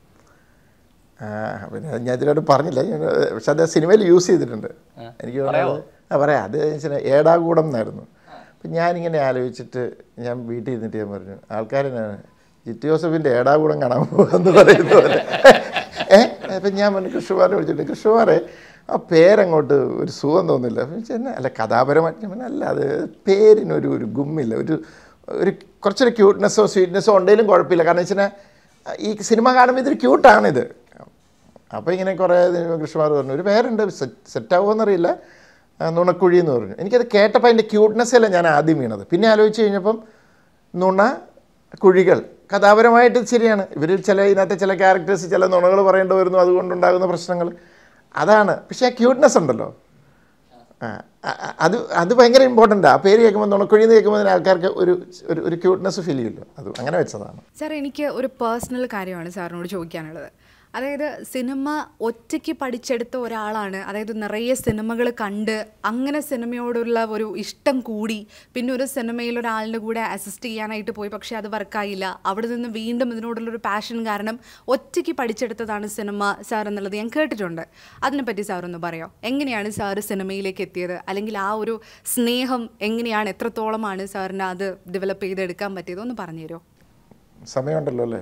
ആ, പിന്നെ ഞാൻ ഇതിലോട്ട് പറഞ്ഞില്ല ഞാൻ, പക്ഷെ അത് സിനിമയിൽ യൂസ് ചെയ്തിട്ടുണ്ട് എനിക്ക് തോന്നുന്നത് ആ പറയാം അത് വെച്ചാൽ ഏടാകൂടം എന്നായിരുന്നു അപ്പം ഞാനിങ്ങനെ ആലോചിച്ചിട്ട് ഞാൻ വീട്ടിൽ ഇരുന്നിട്ട് ഞാൻ പറഞ്ഞു ആൾക്കാരെന്നാണ് ജിത്തു ജോസഫിൻ്റെ ഏടാകൂടം കാണാൻ പോകുമെന്ന് പറയുന്ന പോലെ ഏ അപ്പം ഞാൻ പറഞ്ഞു കൃഷ്ണകുമാരെ വിളിച്ചിട്ട് കൃഷ്ണകുമാറെ ആ പേരങ്ങോട്ട് ഒരു സുഖം തോന്നില്ല അപ്പം ചോദിച്ചു, "എന്നാ? അല്ല കഥാപരമായിട്ട് ഞാൻ പറഞ്ഞു, അല്ല അത് പേരിനൊരു ഒരു ഗുമ്മില്ല ഒരു ഒരു കുറച്ചൊരു ക്യൂട്ട്നെസ്സോ സ്വീറ്റ്നെസ്സോ ഉണ്ടെങ്കിലും കുഴപ്പമില്ല കാരണം വെച്ചാൽ ഈ സിനിമ കാണുമ്പോൾ ഇതൊരു ക്യൂട്ടാണിത് അപ്പോൾ ഇങ്ങനെ കുറേ കൃഷ്ണമാർ പറഞ്ഞു ഒരു പേരുണ്ട് സെറ്റാവുമെന്നറിയില്ല നുണക്കുഴി എന്ന് പറഞ്ഞു എനിക്കത് കേട്ടപ്പോൾ അതിൻ്റെ ക്യൂട്ട്നെസ്സില്ല ഞാൻ ആദ്യം വീണത് പിന്നെ ആലോചിച്ച് കഴിഞ്ഞപ്പം നുണ കുഴികൾ കഥാപരമായിട്ട് ഇത് ശരിയാണ് ഇവർ ചില ഇതിനകത്തെ ചില ക്യാരക്ടേഴ്സ് ചില നുണകൾ പറയേണ്ടി വരുന്നു അതുകൊണ്ടുണ്ടാകുന്ന പ്രശ്നങ്ങൾ അതാണ് പക്ഷേ ആ ക്യൂട്ട്നെസ് ഉണ്ടല്ലോ ആ, ആ, ആ, അത് അത് ഭയങ്കര ഇമ്പോർട്ടൻ്റ് ആ പേര് കേൾക്കുമ്പോൾ നുണക്കുഴി എന്ന് കേൾക്കുമ്പോൾ അതിന് ആൾക്കാർക്ക് ഒരു ഒരു ഒരു ക്യൂട്ട്നെസ് ഫീൽ ചെയ്യുമല്ലോ അത് അങ്ങനെ വെച്ചതാണ് സാർ എനിക്ക് ഒരു പേഴ്സണൽ കാര്യമാണ് സാറിനോട് ചോദിക്കാനുള്ളത് അതായത് സിനിമ ഒറ്റയ്ക്ക് പഠിച്ചെടുത്ത ഒരാളാണ് അതായത് നിറയെ സിനിമകൾ കണ്ട് അങ്ങനെ സിനിമയോടുള്ള ഒരു ഇഷ്ടം കൂടി പിന്നെ ഒരു സിനിമയിൽ ഒരാളിൻ്റെ കൂടെ അസിസ്റ്റ് ചെയ്യാനായിട്ട് പോയി പക്ഷേ അത് വർക്കായില്ല അവിടെ നിന്ന് വീണ്ടും ഇതിനോടുള്ള ഒരു പാഷൻ കാരണം ഒറ്റയ്ക്ക് പഠിച്ചെടുത്തതാണ് സിനിമ സാർ എന്നുള്ളത് ഞാൻ കേട്ടിട്ടുണ്ട് അതിനെപ്പറ്റി സാർ ഒന്ന് പറയോ എങ്ങനെയാണ് സാർ സിനിമയിലേക്ക് എത്തിയത് അല്ലെങ്കിൽ ആ ഒരു സ്നേഹം എങ്ങനെയാണ് എത്രത്തോളമാണ് സാറിന് അത് ഡെവലപ്പ് ചെയ്തെടുക്കാൻ പറ്റിയത് ഒന്ന് പറഞ്ഞു തരുമോ സമയമുണ്ടല്ലോ അല്ലേ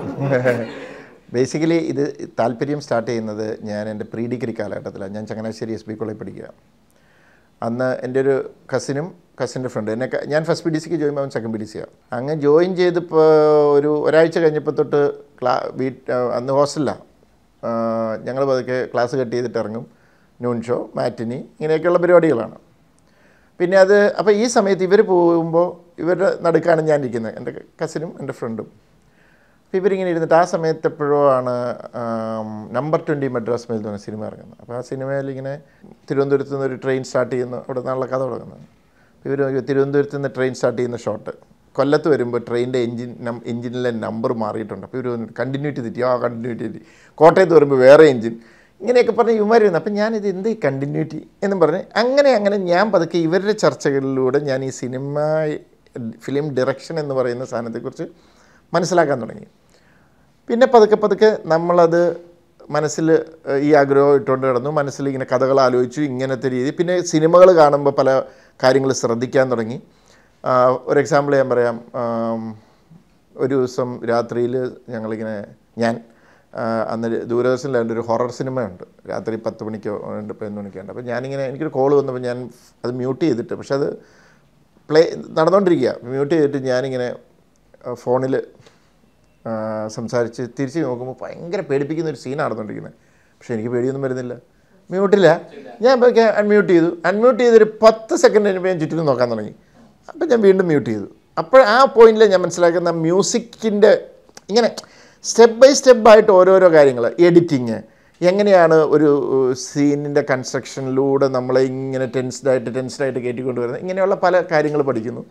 ബേസിക്കലി ഇത് താല്പര്യം സ്റ്റാർട്ട് ചെയ്യുന്നത് ഞാൻ എൻ്റെ പ്രീ ഡിഗ്രി കാലഘട്ടത്തിലാണ് ഞാൻ ചങ്ങനാശ്ശേരി എസ് ബി കോളേജിൽ പഠിക്കുക അന്ന് എൻ്റെ ഒരു കസിനും കസിൻ്റെ ഫ്രണ്ട് എന്നെ ക- ഞാൻ ഫസ്റ്റ് പി ഡി സിക്ക് ജോയിൻ അവൻ സെക്കൻഡ് പി ഡി സിയാണ് അങ്ങനെ ജോയിൻ ചെയ്തപ്പോൾ ഒരു ഒരാഴ്ച കഴിഞ്ഞപ്പോൾ തൊട്ട് ക്ലാ വീട്ട് അന്ന് ഹോസ്റ്റലിലാണ് ഞങ്ങൾ പതുക്കെ ക്ലാസ് കട്ട് ചെയ്തിട്ട് ഇറങ്ങും നൂൺ ഷോ മാറ്റിനി ഇങ്ങനെയൊക്കെയുള്ള പരിപാടികളാണ് പിന്നെ അത് അപ്പോൾ ഈ സമയത്ത് ഇവർ പോകുമ്പോൾ ഇവരുടെ നടുക്കാണ് ഞാൻ ഇരിക്കുന്നത് എൻ്റെ കസിനും എൻ്റെ ഫ്രണ്ടും അപ്പോൾ ഇവരിങ്ങനെ ഇരുന്നിട്ട് ആ സമയത്ത് എപ്പോഴോ ആണ് നമ്പർ ട്വൻറ്റി മദ്രാസ് മെയിൽ എന്ന് പറഞ്ഞ സിനിമ ഇറങ്ങുന്നത് അപ്പോൾ ആ സിനിമയിൽ ഇങ്ങനെ തിരുവനന്തപുരത്ത് നിന്ന് ഒരു ട്രെയിൻ സ്റ്റാർട്ട് ചെയ്യുന്നു അവിടെ നിന്നുള്ള കഥ തുടങ്ങുന്നത് ഇവർ തിരുവനന്തപുരത്ത് നിന്ന് ട്രെയിൻ സ്റ്റാർട്ട് ചെയ്യുന്ന ഷോട്ട് കൊല്ലത്ത് വരുമ്പോൾ ട്രെയിനിൻ്റെ എഞ്ചിൻ നം എഞ്ചിനിലെ നമ്പർ മാറിയിട്ടുണ്ട് അപ്പോൾ ഇവർ കണ്ടിന്യൂറ്റി തെറ്റി ആ കണ്ടിന്യൂറ്റി തെറ്റി കോട്ടയത്ത് വരുമ്പോൾ വേറെ എഞ്ചിൻ ഇങ്ങനെയൊക്കെ പറഞ്ഞ് ഇവന്മാരുന്നു അപ്പം ഞാനിത് എന്ത് ഈ കണ്ടിന്യൂറ്റി എന്നും പറഞ്ഞ് അങ്ങനെ അങ്ങനെ ഞാൻ പതുക്കെ ഇവരുടെ ചർച്ചകളിലൂടെ ഞാൻ ഈ സിനിമ ഫിലിം ഡയറക്ഷൻ എന്ന് പറയുന്ന സാധനത്തെക്കുറിച്ച് മനസ്സിലാക്കാൻ തുടങ്ങി പിന്നെ പതുക്കെ പതുക്കെ നമ്മളത് മനസ്സിൽ ഈ ആഗ്രഹം ഇട്ടുകൊണ്ട് കിടന്നു മനസ്സിൽ ഇങ്ങനെ കഥകൾ ആലോചിച്ചു ഇങ്ങനത്തെ രീതി പിന്നെ സിനിമകൾ കാണുമ്പോൾ പല കാര്യങ്ങൾ ശ്രദ്ധിക്കാൻ തുടങ്ങി ആ, ഒരു എക്സാമ്പിൾ ഞാൻ പറയാം ആം, ഒരു ദിവസം രാത്രിയിൽ ഞങ്ങളിങ്ങനെ ഞാൻ ആ, അന്ന് ദൂരദർശനിലായിട്ട് ഒരു ഹൊറർ സിനിമയുണ്ട് രാത്രി പത്ത് മണിക്കോ ഉണ്ട് പതിനൊന്ന് മണിക്കോ ഉണ്ട് അപ്പോൾ ഞാനിങ്ങനെ എനിക്കൊരു കോൾ വന്നപ്പോൾ ഞാൻ അത് മ്യൂട്ട് ചെയ്തിട്ട് പക്ഷെ അത് പ്ലേ നടന്നുകൊണ്ടിരിക്കുക മ്യൂട്ട് ചെയ്തിട്ട് ഞാനിങ്ങനെ ഫോണിൽ സംസാരിച്ച് തിരിച്ച് നോക്കുമ്പോൾ ഭയങ്കര പേടിപ്പിക്കുന്ന ഒരു സീനാണ് നടന്നുകൊണ്ടിരിക്കുന്നത് പക്ഷേ എനിക്ക് പേടിയൊന്നും വരുന്നില്ല മ്യൂട്ടില്ല ഞാൻ ഇപ്പോൾ അൺമ്യൂട്ട് ചെയ്തു അൺമ്യൂട്ട് ചെയ്തൊരു പത്ത് സെക്കൻഡ് കഴിഞ്ഞപ്പോൾ ഞാൻ ചുറ്റിനും നോക്കാൻ തുടങ്ങി അപ്പോൾ ഞാൻ വീണ്ടും മ്യൂട്ട് ചെയ്തു അപ്പോൾ ആ പോയിന്റിൽ ഞാൻ മനസ്സിലാക്കുന്ന മ്യൂസിക്കിൻ്റെ ഇങ്ങനെ സ്റ്റെപ്പ് ബൈ സ്റ്റെപ്പായിട്ട് ഓരോരോ കാര്യങ്ങൾ എഡിറ്റിങ് എങ്ങനെയാണ് ഒരു സീനിൻ്റെ കൺസ്ട്രക്ഷനിലൂടെ നമ്മളെ ഇങ്ങനെ ടെൻസ്ഡായിട്ട് ടെൻസ്ഡായിട്ട് കയറ്റിക്കൊണ്ടുവരുന്നത് ഇങ്ങനെയുള്ള പല കാര്യങ്ങൾ പഠിക്കുന്നു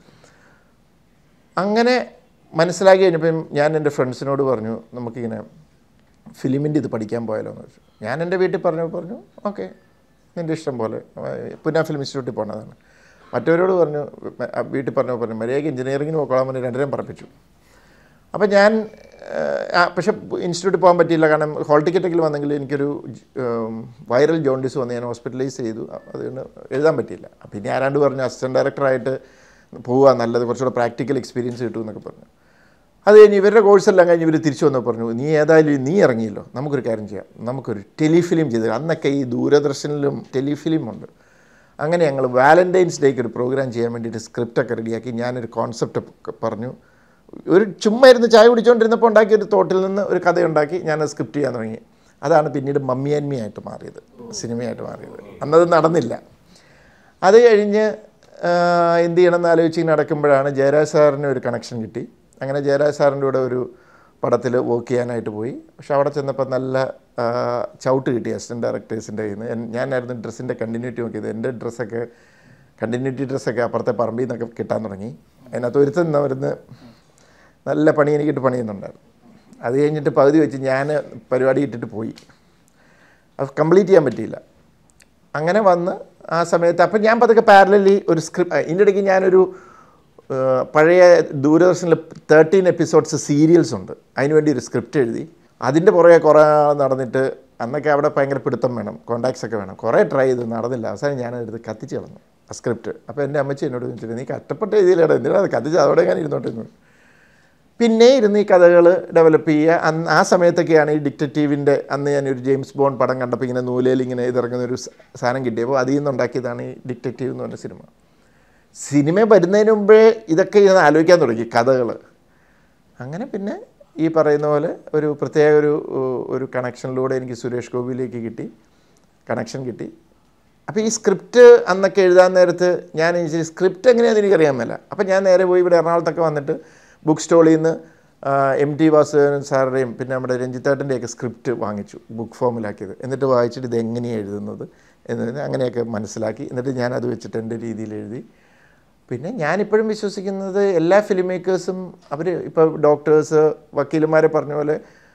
അങ്ങനെ മനസ്സിലാക്കി കഴിഞ്ഞപ്പം ഞാൻ എൻ്റെ ഫ്രണ്ട്സിനോട് പറഞ്ഞു നമുക്കിങ്ങനെ ഫിലിമിൻ്റെ ഇത് പഠിക്കാൻ പോയാലോ എന്ന് ചോദിച്ചു ഞാൻ എൻ്റെ വീട്ടിൽ പറഞ്ഞു പറഞ്ഞു ഓക്കെ നിൻ്റെ ഇഷ്ടം പോലെ പുന്ന ഫിലിം ഇൻസ്റ്റിറ്റ്യൂട്ടിൽ പോകണതാണ് മറ്റവരോട് പറഞ്ഞു ആ, വീട്ടിൽ പറഞ്ഞു പറഞ്ഞു മര്യാദയ്ക്ക് എഞ്ചിനീയറിങ്ങിന് പോകോളാൻ പറഞ്ഞ് രണ്ടുപേരും പറപ്പിച്ചു അപ്പം ഞാൻ ആ, പക്ഷെ ഇൻസ്റ്റിറ്റ്യൂട്ടിൽ പോകാൻ പറ്റിയില്ല കാരണം ഹോൾ ടിക്കറ്റെങ്കിലും വന്നെങ്കിൽ എനിക്കൊരു ഉം, വൈറൽ ജോണ്ടിസ് വന്ന് ഞാൻ ഹോസ്പിറ്റലൈസ് ചെയ്തു അതുകൊണ്ട് എഴുതാൻ പറ്റിയില്ല അപ്പം ഇനി ആരാണ്ട് പറഞ്ഞു അസിസ്റ്റൻറ്റ് ഡയറക്ടറായിട്ട് പോവുക നല്ലത് കുറച്ചുകൂടെ പ്രാക്ടിക്കൽ എക്സ്പീരിയൻസ് കിട്ടും എന്നൊക്കെ പറഞ്ഞു അത് കഴിഞ്ഞ് ഇവരുടെ കോഴ്സെല്ലാം കഴിഞ്ഞ് ഇവർ തിരിച്ചു വന്ന് പറഞ്ഞു നീ ഏതായാലും നീ ഇറങ്ങിയല്ലോ നമുക്കൊരു കാര്യം ചെയ്യാം നമുക്കൊരു ടെലിഫിലിം ചെയ്ത് അന്നൊക്കെ ഈ ദൂരദർശനിലും ടെലിഫിലിം ഉണ്ട് അങ്ങനെ ഞങ്ങൾ വാലൻറ്റൈൻസ് ഡേക്ക് ഒരു പ്രോഗ്രാം ചെയ്യാൻ വേണ്ടിയിട്ട് സ്ക്രിപ്റ്റൊക്കെ റെഡിയാക്കി ഞാനൊരു കോൺസെപ്റ്റ് പറഞ്ഞു ഒരു ചുമ്മാ ഇരുന്ന് ചായ കുടിച്ചുകൊണ്ടിരുന്നപ്പോൾ ഉണ്ടാക്കിയ ഒരു തോട്ടിൽ നിന്ന് ഒരു കഥയുണ്ടാക്കി ഞാൻ സ്ക്രിപ്റ്റ് ചെയ്യാൻ തുടങ്ങി അതാണ് പിന്നീട് മമ്മി ആൻഡ് മീ ആയിട്ട് മാറിയത് സിനിമയായിട്ട് മാറിയത് അന്നത് നടന്നില്ല അത് കഴിഞ്ഞ് ആ, എന്ത് ചെയ്യണമെന്ന് ആലോചിച്ച് ഇങ്ങനെ നടക്കുമ്പോഴാണ് ജയരാജ് സാറിന് ഒരു കണക്ഷൻ കിട്ടി അങ്ങനെ ജയരാജ് സാറിൻ്റെ കൂടെ ഒരു പടത്തിൽ വർക്ക് ചെയ്യാനായിട്ട് പോയി പക്ഷെ അവിടെ ചെന്നപ്പോൾ നല്ല ആ, ചവിട്ട് കിട്ടി അസിസ്റ്റൻറ്റ് ഡയറക്ടേഴ്സിൻ്റെ കയ്യിൽ നിന്ന് ഞാനായിരുന്നു ഡ്രസ്സിൻ്റെ കണ്ടിന്യൂറ്റി നോക്കിയത് എൻ്റെ ഡ്രസ്സൊക്കെ കണ്ടിന്യൂറ്റി ഡ്രസ്സൊക്കെ അപ്പുറത്തെ പറമ്പിൽ നിന്നൊക്കെ കിട്ടാൻ തുടങ്ങി അതിനകത്ത് ഒരുത്തൻ നിന്നവരുന്ന് നല്ല പണി എനിക്കിട്ട് പണിയുന്നുണ്ടായിരുന്നു അത് കഴിഞ്ഞിട്ട് പകുതി വെച്ച് ഞാൻ പരിപാടി ഇട്ടിട്ട് പോയി അത് കംപ്ലീറ്റ് ചെയ്യാൻ പറ്റിയില്ല അങ്ങനെ വന്ന് ആ സമയത്ത് അപ്പം ഞാൻ പതുക്കെ പാരലലി ഒരു സ്ക്രിപ്റ്റ് ഇതിൻ്റെ ഇടയ്ക്ക് ഞാനൊരു ആ, പഴയ ദൂരദർശനിൽ തേർട്ടീൻ എപ്പിസോഡ്സ് സീരിയൽസ് ഉണ്ട് അതിനുവേണ്ടി ഒരു സ്ക്രിപ്റ്റ് എഴുതി അതിൻ്റെ പുറകെ കുറേ നാൾ നടന്നിട്ട് അന്നൊക്കെ അവിടെ ഭയങ്കര പിടുത്തം വേണം കോണ്ടാക്ട്സ് ഒക്കെ വേണം കുറേ ട്രൈ ചെയ്തു നടന്നില്ല അവസാനം ഞാനതെടുത്ത് കത്തിച്ച് കളഞ്ഞു ആ സ്ക്രിപ്റ്റ് അപ്പോൾ എൻ്റെ അമ്മച്ചി എന്നോട് ചോദിച്ചിട്ട് നീ കഷ്ടപ്പെട്ട് എഴുതിയില്ലേടാ എന്തിനാ അത് കത്തിച്ച് അതോടെ ഞാൻ ഇരുന്നോട്ടെ എന്ന് പറഞ്ഞു. പിന്നെ ഇരുന്ന് ഈ കഥകൾ ഡെവലപ്പ് ചെയ്യുക അന്ന് ആ സമയത്തൊക്കെയാണ് ഈ ഡിക്റ്ററ്റീവിൻ്റെ അന്ന് ഞാൻ ഒരു ജെയിംസ് ബോണ്ട് പടം കണ്ടപ്പോൾ ഇങ്ങനെ നൂലയിൽ ഇങ്ങനെ ഇതിറങ്ങുന്ന ഒരു സ- സാധനം കിട്ടിയപ്പോൾ അതിൽ നിന്നുണ്ടാക്കിയതാണ് ഈ ഡിക്റ്ററ്റീവ് എന്ന് പറഞ്ഞ സിനിമ സിനിമ വരുന്നതിന് മുമ്പേ ഇതൊക്കെ ഇങ്ങനെ ആലോചിക്കാൻ തുടങ്ങി കഥകൾ അങ്ങനെ പിന്നെ ഈ പറയുന്ന പോലെ ഒരു പ്രത്യേക ഒരു ഉ- ഒരു കണക്ഷനിലൂടെ എനിക്ക് സുരേഷ് ഗോപിയിലേക്ക് കിട്ടി കണക്ഷൻ കിട്ടി അപ്പോൾ ഈ സ്ക്രിപ്റ്റ് അന്നൊക്കെ എഴുതാൻ നേരത്ത് ഞാൻ സ്ക്രിപ്റ്റ് എങ്ങനെയാണെന്ന് എനിക്കറിയാൻ മേല അപ്പോൾ ഞാൻ നേരെ പോയി ഇവിടെ എറണാകുളത്തൊക്കെ വന്നിട്ട് ബുക്ക് സ്റ്റോളിൽ നിന്ന് എം ടി വാസുദേവൻ സാറുടെയും പിന്നെ നമ്മുടെ രഞ്ജിത്തേട്ടൻ്റെയൊക്കെ സ്ക്രിപ്റ്റ് വാങ്ങിച്ചു ബുക്ക് ഫോമിലാക്കിയത് എന്നിട്ട് വായിച്ചിട്ട് ഇത് എങ്ങനെയാണ് എഴുതുന്നത് എന്ന് അങ്ങനെയൊക്കെ മനസ്സിലാക്കി എന്നിട്ട് ഞാൻ അത് വെച്ചിട്ട് എൻ്റെ രീതിയിൽ എഴുതി പിന്നെ ഞാനിപ്പോഴും വിശ്വസിക്കുന്നത് എല്ലാ ഫിലിം മേക്കേഴ്സും അവർ ഇപ്പോൾ ഡോക്ടേഴ്സ് വക്കീലന്മാരെ പറഞ്ഞ പോലെ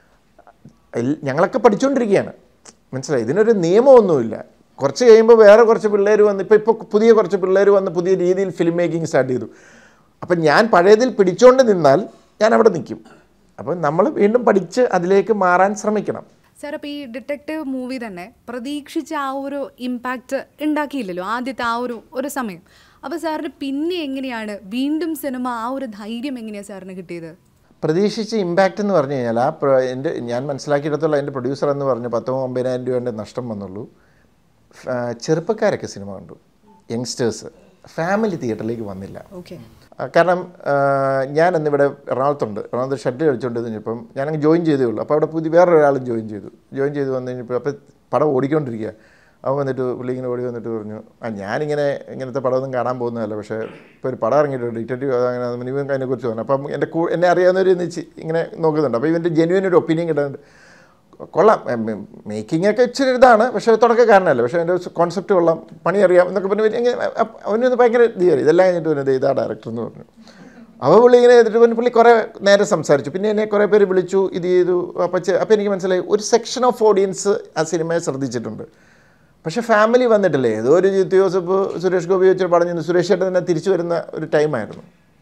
എൽ- ഞങ്ങളൊക്കെ പഠിച്ചുകൊണ്ടിരിക്കുകയാണ് മനസ്സിലായി ഇതിനൊരു നിയമമൊന്നുമില്ല കുറച്ച് കഴിയുമ്പോൾ വേറെ കുറച്ച് പിള്ളേർ വന്ന് ഇപ്പോൾ ഇപ്പോൾ പുതിയ കുറച്ച് പിള്ളേർ വന്ന് പുതിയ രീതിയിൽ ഫിലിം മേക്കിംഗ് സ്റ്റാർട്ട് ചെയ്തു അപ്പം ഞാൻ പഴയതിൽ പിടിച്ചുകൊണ്ട് നിന്നാൽ ഞാൻ അവിടെ നിൽക്കും അപ്പം നമ്മൾ വീണ്ടും പഠിച്ച് അതിലേക്ക് മാറാൻ ശ്രമിക്കണം സാർ അപ്പോൾ ഈ ഡിറ്റക്റ്റീവ് മൂവി തന്നെ പ്രതീക്ഷിച്ച ആ ഒരു ഇമ്പാക്റ്റ് ഉണ്ടാക്കിയില്ലല്ലോ ആദ്യത്തെ ആ ഒരു ഒരു സമയം അപ്പോൾ സാറിന് പിന്നെ എങ്ങനെയാണ് വീണ്ടും സിനിമ ആ ഒരു ധൈര്യം എങ്ങനെയാണ് സാറിന് കിട്ടിയത് പ്രതീക്ഷിച്ച ഇമ്പാക്റ്റ് എന്ന് പറഞ്ഞു കഴിഞ്ഞാൽ ആ പ്ര- എൻ്റെ ഞാൻ മനസ്സിലാക്കിയിടത്തോളം എൻ്റെ പ്രൊഡ്യൂസർ എന്ന് പറഞ്ഞു പത്തോ ഒമ്പതിനായിരം രൂപേൻ്റെ നഷ്ടം വന്നുള്ളൂ ഫ- ആ, ചെറുപ്പക്കാരൊക്കെ സിനിമ കണ്ടു യങ്സ്റ്റേഴ്സ് ഫാമിലി തിയേറ്ററിലേക്ക് വന്നില്ല ഓക്കെ ആ, കാരണം ആ, ഞാൻ അന്നിവിടെ എറണാകുളത്തുണ്ട് എറണാകുളത്ത് ഷട്ടിൽ കളിച്ചുകൊണ്ട് കഴിഞ്ഞപ്പം ഞാനങ്ങ് ജോയിൻ ചെയ്തേ ഉള്ളൂ അപ്പോൾ അവിടെ പുതിയ വേറൊരാളും ജോയിൻ ചെയ്തു ജോയിൻ ചെയ്ത് വന്നു കഴിഞ്ഞപ്പോൾ അപ്പോൾ പടം ഓടിക്കൊണ്ടിരിക്കുക അവൻ വന്നിട്ട് പുള്ളി ഇങ്ങനെ ഓടി വന്നിട്ട് പറഞ്ഞു ആ ഞാനിങ്ങനെ ഇങ്ങനത്തെ പടമൊന്നും കാണാൻ പോകുന്നതല്ല പക്ഷേ ഇപ്പോൾ ഒരു പടം ഇറങ്ങിയിട്ടുണ്ട് ഡിറ്റക്റ്റീവ് അങ്ങനെ ഇവൻ അതിനെക്കുറിച്ച് പറഞ്ഞു അപ്പം എൻ്റെ കൂ എന്നെ അറിയാവുന്നവർ ഇന്ന് ചി- ഇങ്ങനെ നോക്കുന്നുണ്ട് അപ്പോൾ ഇവൻ്റെ ജെന്യൂൻ ഒരു ഒപ്പീനിയൻ കിട്ടാനുണ്ട് കൊള്ളാം മേക്കിംഗ് ഒക്കെ ഇച്ചിരി ഇതാണ് പക്ഷേ തുടക്കക്കാരനല്ല പക്ഷേ എൻ്റെ കോൺസെപ്റ്റ് കൊള്ളാം പണി അറിയാം എന്നൊക്കെ പറഞ്ഞ് ഇവന് ഇങ്ങനെ അപ്പ- അവനൊന്ന് ഭയങ്കര ഇത് കയറി ഇതെല്ലാം കഴിഞ്ഞിട്ട് പിന്നെ ഇതാ ഡയറക്ടർ എന്ന് പറഞ്ഞു അപ്പോൾ പുള്ളി ഇങ്ങനെ ചെയ്തിട്ട് പിന്നെ പുള്ളി കുറേ നേരം സംസാരിച്ചു പിന്നെ എന്നെ കുറേ പേര് വിളിച്ചു ഇത് ചെയ്തു അപ്പം അപ്പോൾ എനിക്ക് മനസ്സിലായി ഒരു സെക്ഷൻ ഓഫ് ഓഡിയൻസ് ആ സിനിമയെ ശ്രദ്ധിച്ചിട്ടുണ്ട് പക്ഷേ ഫാമിലി വന്നിട്ടില്ലേ ഏതോ ഒരു ജിത്തു ജോസഫ് സുരേഷ് ഗോപി വെച്ചിട്ട് പറഞ്ഞു സുരേഷ് ചേട്ടൻ തന്നെ തിരിച്ചു വരുന്ന ഒരു ടൈമായിരുന്നു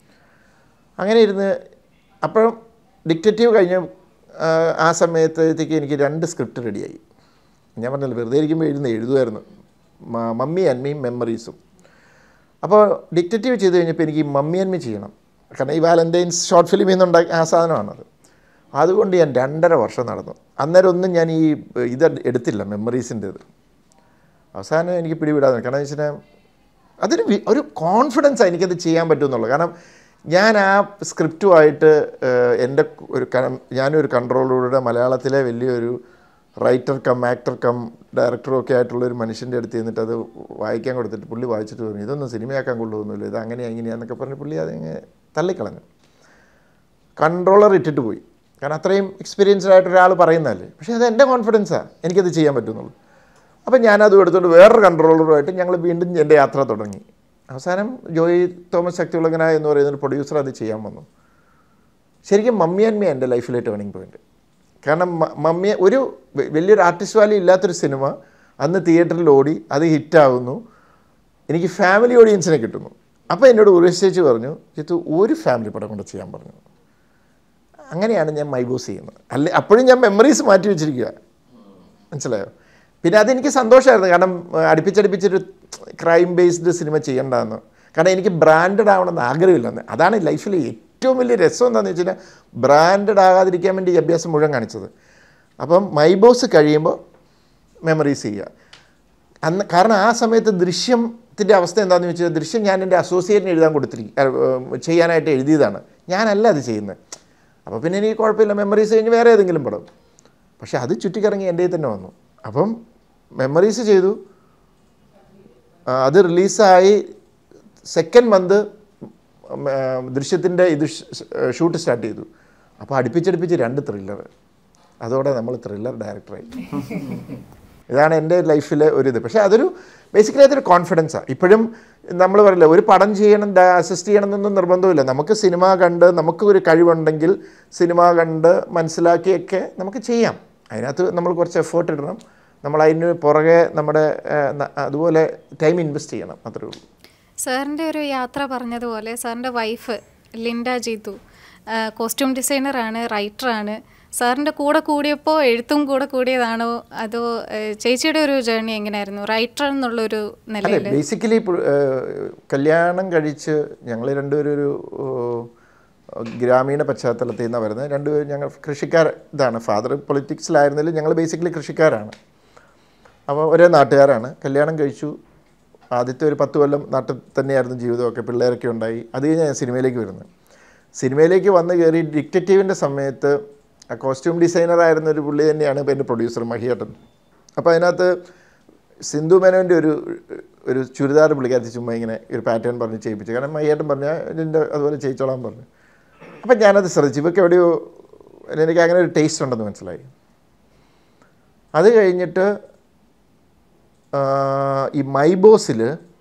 അങ്ങനെ ഇരുന്ന് അപ്പോഴും ഡിക്റ്റേറ്റീവ് കഴിഞ്ഞ ആ, ആ സമയത്തേക്ക് എനിക്ക് രണ്ട് സ്ക്രിപ്റ്റ് റെഡിയായി ഞാൻ പറഞ്ഞല്ലോ വെറുതെ ഇരിക്കുമ്പോൾ എഴുതുന്ന എഴുതുമായിരുന്നു മ- മമ്മി അന്മയും മെമ്മറീസും അപ്പോൾ ഡിക്റ്റേറ്റീവ് ചെയ്ത് കഴിഞ്ഞപ്പോൾ എനിക്ക് ഈ മമ്മി അന്മി ചെയ്യണം കാരണം ഈ വാലൻറ്റൈൻസ് ഷോർട്ട് ഫിലിമിൽ നിന്നുണ്ടാക്കി ആ സാധനമാണത് അതുകൊണ്ട് ഞാൻ രണ്ടര വർഷം നടന്നു അന്നേരം ഒന്നും ഞാൻ ഈ ഇത് എടുത്തില്ല മെമ്മറീസിൻ്റേത് അവസാനം എനിക്ക് പിടിവിടാതെ കാരണം എന്ന് വെച്ചാൽ അതൊരു വി- ഒരു കോൺഫിഡൻസ് എനിക്കത് ചെയ്യാൻ പറ്റുമെന്നുള്ളൂ കാരണം ഞാൻ ആ സ്ക്രിപ്റ്റുമായിട്ട് ഏഹ്, എൻ്റെ ഒരു ക- ഞാനൊരു കൺട്രോളറുടെ മലയാളത്തിലെ വലിയൊരു റൈറ്റർ കം ആക്ടർ കം ഡയറക്ടറും ഒക്കെ ആയിട്ടുള്ള ഒരു മനുഷ്യൻ്റെ അടുത്ത് ചെന്നിട്ട് അത് വായിക്കാൻ കൊടുത്തിട്ട് പുള്ളി വായിച്ചിട്ട് പറഞ്ഞു ഇതൊന്നും സിനിമയാക്കാൻ കൊള്ളുമൊന്നുമില്ല ഇത് അങ്ങനെയാ ഇങ്ങനെയാന്നൊക്കെ പറഞ്ഞ് പുള്ളി അതിങ്ങനെ തള്ളിക്കളഞ്ഞു കൺട്രോളർ ഇട്ടിട്ട് പോയി കാരണം അത്രയും എക്സ്പീരിയൻസ്ഡ് ആയിട്ട് ഒരാൾ പറയുന്നതല്ലേ പക്ഷേ അത് എൻ്റെ കോൺഫിഡൻസാണ് എനിക്കത് ചെയ്യാൻ പറ്റുന്നുള്ളൂ അപ്പം ഞാനത് എടുത്തുകൊണ്ട് വേറൊരു കൺട്രോളറുമായിട്ട് ഞങ്ങൾ വീണ്ടും എൻ്റെ യാത്ര തുടങ്ങി അവസാനം ജോയി തോമസ് ശക്തിയുള്ളകന എന്ന് പറയുന്ന ഒരു പ്രൊഡ്യൂസർ അത് ചെയ്യാൻ വന്നു ശരിക്കും മമ്മി ആൻഡ് മി എൻ്റെ ലൈഫിലെ ടേണിംഗ് പോയിന്റ് കാരണം മ- മമ്മിയെ ഒരു വ- വലിയൊരു ആർട്ടിസ്റ്റ് വാല്യൂ ഇല്ലാത്തൊരു സിനിമ അന്ന് തിയേറ്ററിൽ ഓടി അത് ഹിറ്റാവുന്നു എനിക്ക് ഫാമിലി ഓഡിയൻസിനെ കിട്ടുന്നു അപ്പോൾ എന്നോട് ഉറേഷ് ചേച്ചി പറഞ്ഞു ചിത്തു ഒരു ഫാമിലി പടം കൂടെ ചെയ്യാൻ പറഞ്ഞു അങ്ങനെയാണ് ഞാൻ മൈബോസ് ചെയ്യുന്നത് അല്ലെ അപ്പോഴും ഞാൻ മെമ്മറീസ് മാറ്റി വെച്ചിരിക്കുക മനസ്സിലായോ പിന്നെ അതെനിക്ക് സന്തോഷമായിരുന്നു കാരണം ഏഹ്, അടുപ്പിച്ചടുപ്പിച്ചൊരു ക്രൈം ബേസ്ഡ് സിനിമ ചെയ്യേണ്ടതെന്ന് കാരണം എനിക്ക് ബ്രാൻഡഡ് ആവണമെന്ന് ആഗ്രഹമില്ലെന്ന് അതാണ് ലൈഫിൽ ഏറ്റവും വലിയ രസം എന്താണെന്ന് വെച്ച് കഴിഞ്ഞാൽ ബ്രാൻഡഡ് ആകാതിരിക്കാൻ വേണ്ടി ഈ അഭ്യാസം മുഴുവൻ കാണിച്ചത് അപ്പം മൈബോസ് കഴിയുമ്പോൾ മെമ്മറീസ് ചെയ്യുക അന്ന് കാരണം ആ സമയത്ത് ദൃശ്യത്തിൻ്റെ അവസ്ഥ എന്താണെന്ന് വെച്ചാൽ ദൃശ്യം ഞാൻ എൻ്റെ അസോസിയേറ്റിന് എഴുതാൻ കൊടുത്തിരിക്കും ചെയ്യാനായിട്ട് എഴുതിയതാണ് ഞാനല്ല അത് ചെയ്യുന്നത് അപ്പോൾ പിന്നെ എനിക്ക് കുഴപ്പമില്ല മെമ്മറീസ് കഴിഞ്ഞ് വേറെ ഏതെങ്കിലും പടം പക്ഷേ അത് ചുറ്റിക്കറങ്ങി എൻ്റെ കയ്യിൽ തന്നെ വന്നു അപ്പം മെമ്മറീസ് ചെയ്തു ആ, അത് റിലീസായി സെക്കൻഡ് മന്ത് ദൃശ്യത്തിൻ്റെ ഇത് ഷൂട്ട് സ്റ്റാർട്ട് ചെയ്തു അപ്പോൾ അടുപ്പിച്ചടുപ്പിച്ച് രണ്ട് ത്രില്ലർ അതോടെ നമ്മൾ ത്രില്ലർ ഡയറക്ടറായി ഇതാണ് എൻ്റെ ലൈഫിലെ ഒരു ഇത് പക്ഷേ അതൊരു ബേസിക്കലി അതൊരു കോൺഫിഡൻസാണ് ഇപ്പോഴും നമ്മൾ പറയില്ല ഒരു പടം ചെയ്യണം അസിസ്റ്റ് ചെയ്യണം എന്നൊന്നും നിർബന്ധമില്ല നമുക്ക് സിനിമ കണ്ട് നമുക്ക് ഒരു കഴിവുണ്ടെങ്കിൽ സിനിമ കണ്ട് മനസ്സിലാക്കിയൊക്കെ നമുക്ക് ചെയ്യാം അതിനകത്ത് നമ്മൾ കുറച്ച് എഫേർട്ട് ഇടണം നമ്മൾ അതിന് പുറകെ നമ്മുടെ ഏഹ്, ന- അതുപോലെ ടൈം ഇൻവെസ്റ്റ് ചെയ്യണം അത്രേ ഉള്ളൂ സാറിൻ്റെ ഒരു യാത്ര പറഞ്ഞതുപോലെ സാറിൻ്റെ വൈഫ് ലിൻഡ ജീതു കോസ്റ്റ്യൂം ഡിസൈനറാണ് റൈറ്ററാണ് സാറിൻ്റെ കൂടെ കൂടിയപ്പോൾ എഴുത്തും കൂടെ കൂടിയതാണോ അതോ ഏഹ്, ചേച്ചിയുടെ ഒരു ജേർണി എങ്ങനെയായിരുന്നു റൈറ്റർ എന്നുള്ളൊരു അല്ല നിലയിൽ ബേസിക്കലി കല്യാണം കഴിച്ച് ഞങ്ങൾ രണ്ടുപേരും ഒരു ഏഹ്, ഗ്രാമീണ പശ്ചാത്തലത്തിൽ നിന്നാണ് വരുന്നത് രണ്ടുപേരും ഞങ്ങൾ കൃഷിക്കാർ ഇതാണ് ഫാദർ പൊളിറ്റിക്സിലായിരുന്നാലും ഞങ്ങൾ ബേസിക്കലി കൃഷിക്കാരാണ് അപ്പോൾ ഒരേ നാട്ടുകാരാണ് കല്യാണം കഴിച്ചു ആദ്യത്തെ ഒരു പത്ത് കൊല്ലം നാട്ടിൽ തന്നെയായിരുന്നു ജീവിതമൊക്കെ പിള്ളേരൊക്കെ ഉണ്ടായി അത് കഴിഞ്ഞ് ഞാൻ സിനിമയിലേക്ക് വരുന്നത് സിനിമയിലേക്ക് വന്ന് കയറി ഡിക്റ്റേറ്റീവിൻ്റെ സമയത്ത് ആ കോസ്റ്റ്യൂം ഡിസൈനർ ആയിരുന്ന ഒരു പുള്ളി തന്നെയാണ് ഇപ്പോൾ എൻ്റെ പ്രൊഡ്യൂസർ മഹിയേട്ടൻ അപ്പോൾ അതിനകത്ത് സിന്ധു മേനോൻ്റെ ഒരു ഒരു ചുരിദാർ പുള്ളിക്കാരത്തി ചുമ്മാ ഇങ്ങനെ ഒരു പാറ്റേൺ പറഞ്ഞ് ചെയ്യിപ്പിച്ചു കാരണം മഹിയേട്ടൻ പറഞ്ഞാൽ ഇതിൻ്റെ അതുപോലെ ചെയ്യിച്ചോളാൻ പറഞ്ഞു അപ്പം ഞാനത് ശ്രദ്ധിച്ചു ഇവർക്ക് എവിടെയോ എനിക്ക് അങ്ങനെ ഒരു ടേസ്റ്റ് ഉണ്ടെന്ന് മനസ്സിലായി അത് കഴിഞ്ഞിട്ട് ആ, ഈ മൈബോസിൽ